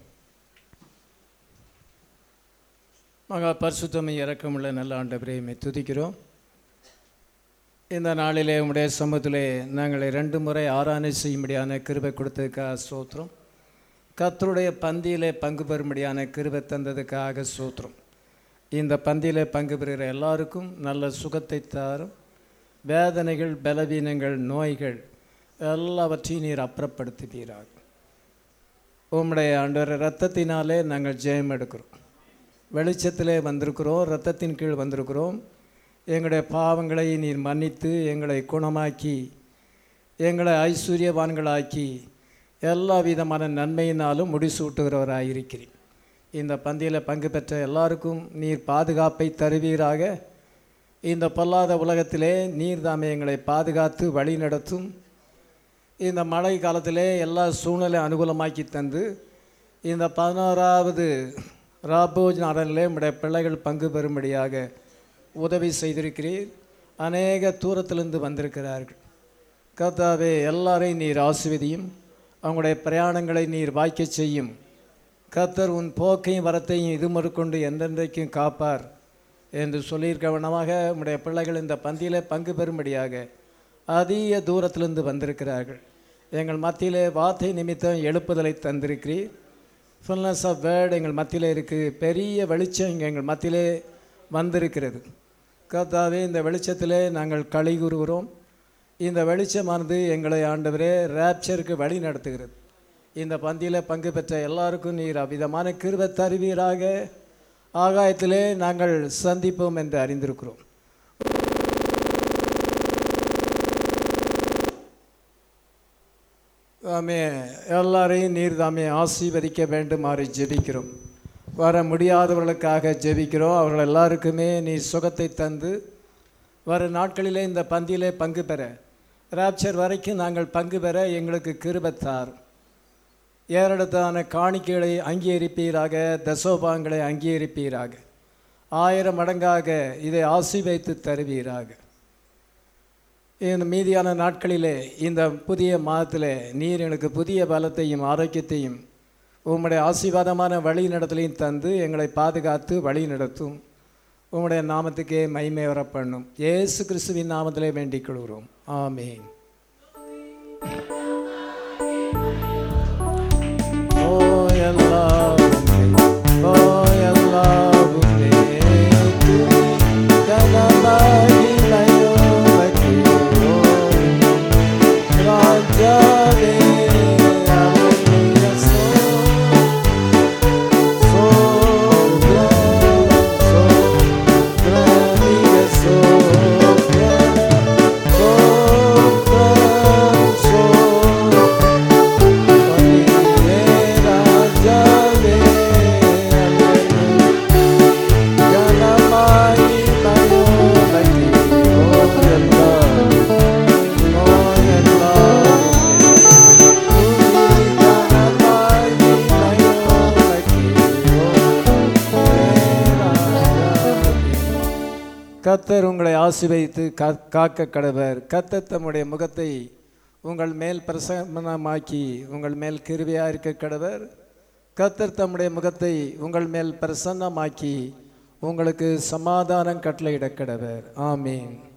மகா பரிசுத்தமை இறக்கமுள்ள நல்ல ஆண்டவரே மை துதிக்கிறோம் இந்த நாளிலே உம்முடைய சமூகத்திலே நாங்கள் இரண்டு முறை ஆராதனை செய்யும்படியான கிருபை கொடுத்ததுக்காக ஸ்தோத்திரம் கர்த்தருடைய பந்தியிலே பங்கு பெறும்படியான கிருபை தந்ததுக்காக ஸ்தோத்திரம் இந்த பந்தியிலே பங்கு பெறுகிற எல்லாருக்கும் நல்ல சுகத்தை தாரும் வேதனைகள் பலவீனங்கள் நோய்கள் எல்லாவற்றையும் நீர் அப்புறப்படுத்துவீராக உம்முடைய ஆண்டவர் ரத்தத்தினாலே நாங்கள் ஜெயம் எடுக்கிறோம் வெளிச்சத்திலே வந்திருக்கிறோம் ரத்தத்தின் கீழ் வந்திருக்கிறோம் எங்களுடைய பாவங்களை நீர் மன்னித்து எங்களை குணமாக்கி எங்களை ஐஸ்வர்யவான்களாக்கி எல்லா விதமான நன்மையினாலும் முடிசூட்டுகிறவராயிருக்கிறேன் இந்த பந்தியில் பங்கு பெற்ற எல்லாருக்கும் நீர் பாதுகாப்பை தருவீராக இந்த பொல்லாத உலகத்திலே நீர் தாமே எங்களை பாதுகாத்து வழி நடத்தும் இந்த மழை காலத்திலே எல்லா சூழ்நிலை அனுகூலமாக்கி தந்து இந்த பதினோராவது ராபோஜ் நாடனிலே நம்முடைய பிள்ளைகள் பங்கு பெறும்படியாக உதவி செய்திருக்கிறீர் அநேக தூரத்திலிருந்து வந்திருக்கிறார்கள் கர்த்தாவே எல்லாரையும் நீர் ஆசிர்வதியும் அவங்களுடைய பிரயாணங்களை நீர் வாய்க்கச் செய்யும் கர்த்தர் உன் போக்கையும் வரத்தையும் இது முதற்கொண்டு என்றென்றைக்கும் காப்பார் என்று சொல்லியிருக்க வண்ணமாக உம்முடைய பிள்ளைகள் இந்த பந்தியிலே பங்கு பெறும்படியாக அதிக தூரத்திலிருந்து வந்திருக்கிறார்கள் எங்கள் மத்தியிலே வார்த்தை நிமித்தம் எழுப்புதலை தந்திருக்கிறீர் ஃபுல்னஸ் ஆஃப் வேர்ட் எங்கள் மத்தியிலே இருக்குது பெரிய வெளிச்சம் இங்கே எங்கள் மத்தியிலே வந்திருக்கிறது கர்த்தாவே இந்த வெளிச்சத்திலே நாங்கள் களி கூறுகிறோம் இந்த வெளிச்சமானது எங்களை ஆண்டவரே ரேப்சருக்கு வழி நடத்துகிறது இந்த பந்தியில் பங்கு பெற்ற எல்லாருக்கும் நீர் அவ்விதமான கிருபை தருவீராக ஆகாயத்திலே நாங்கள் சந்திப்போம் என்று அறிந்திருக்கிறோம் தாமே எல்லாரையும் நீர் தாமே ஆசீர்வதிக்க வேண்டுமாறு ஜெபிக்கிறோம் வர முடியாதவர்களுக்காக ஜெபிக்கிறோம் அவர்கள் எல்லாருக்குமே நீர் சுகத்தை தந்து வரும் நாட்களிலே இந்த பந்தியிலே பங்கு பெற ராப்சர் வரைக்கும் நாங்கள் பங்கு பெற எங்களுக்கு கிருபத்தார் ஏறெடுத்தான காணிக்கைகளை அங்கீகரிப்பீராக தசோபாங்களை அங்கீகரிப்பீராக ஆயிரம் மடங்காக இதை ஆசீர்வைத்து தருவீராக இந்த மீதியான நாட்களிலே இந்த புதிய மாதத்திலே நீர் எனக்கு புதிய பலத்தையும் ஆரோக்கியத்தையும் உம்முடைய ஆசீர்வாதமான வழி நடத்தலையும் தந்து எங்களை பாதுகாத்து வழி நடத்தும் உம்முடைய நாமத்துக்கே மைமை வர பண்ணும் இயேசு கிறிஸ்துவின் நாமத்திலே வேண்டிக் கொள்கிறோம் ஆமீன் ஓ எல்லாம் ஓ எல்லாம் கலமாகிலையோ வக்கிரோ ராஜாவே Alleluia, so so grand, so grande, so grand, so grand, so ராஜாவே கனமாய் மயோலகி ஓயெல்லாம் ஓயெல்லாம் கனமாய் மயோலகி கத்தர் உங்களை ஆசிர்வதித்து கா- காக்க கடவர் கத்தர் தம்முடைய முகத்தை உங்கள் மேல் பிரசன்னமாக்கி உங்கள் மேல் கிருபையாக இருக்க கடவர் கத்தர் தம்முடைய முகத்தை உங்கள் மேல் பிரசன்னமாக்கி உங்களுக்கு சமாதானம் கட்டளையிட கடவர் ஆமீன்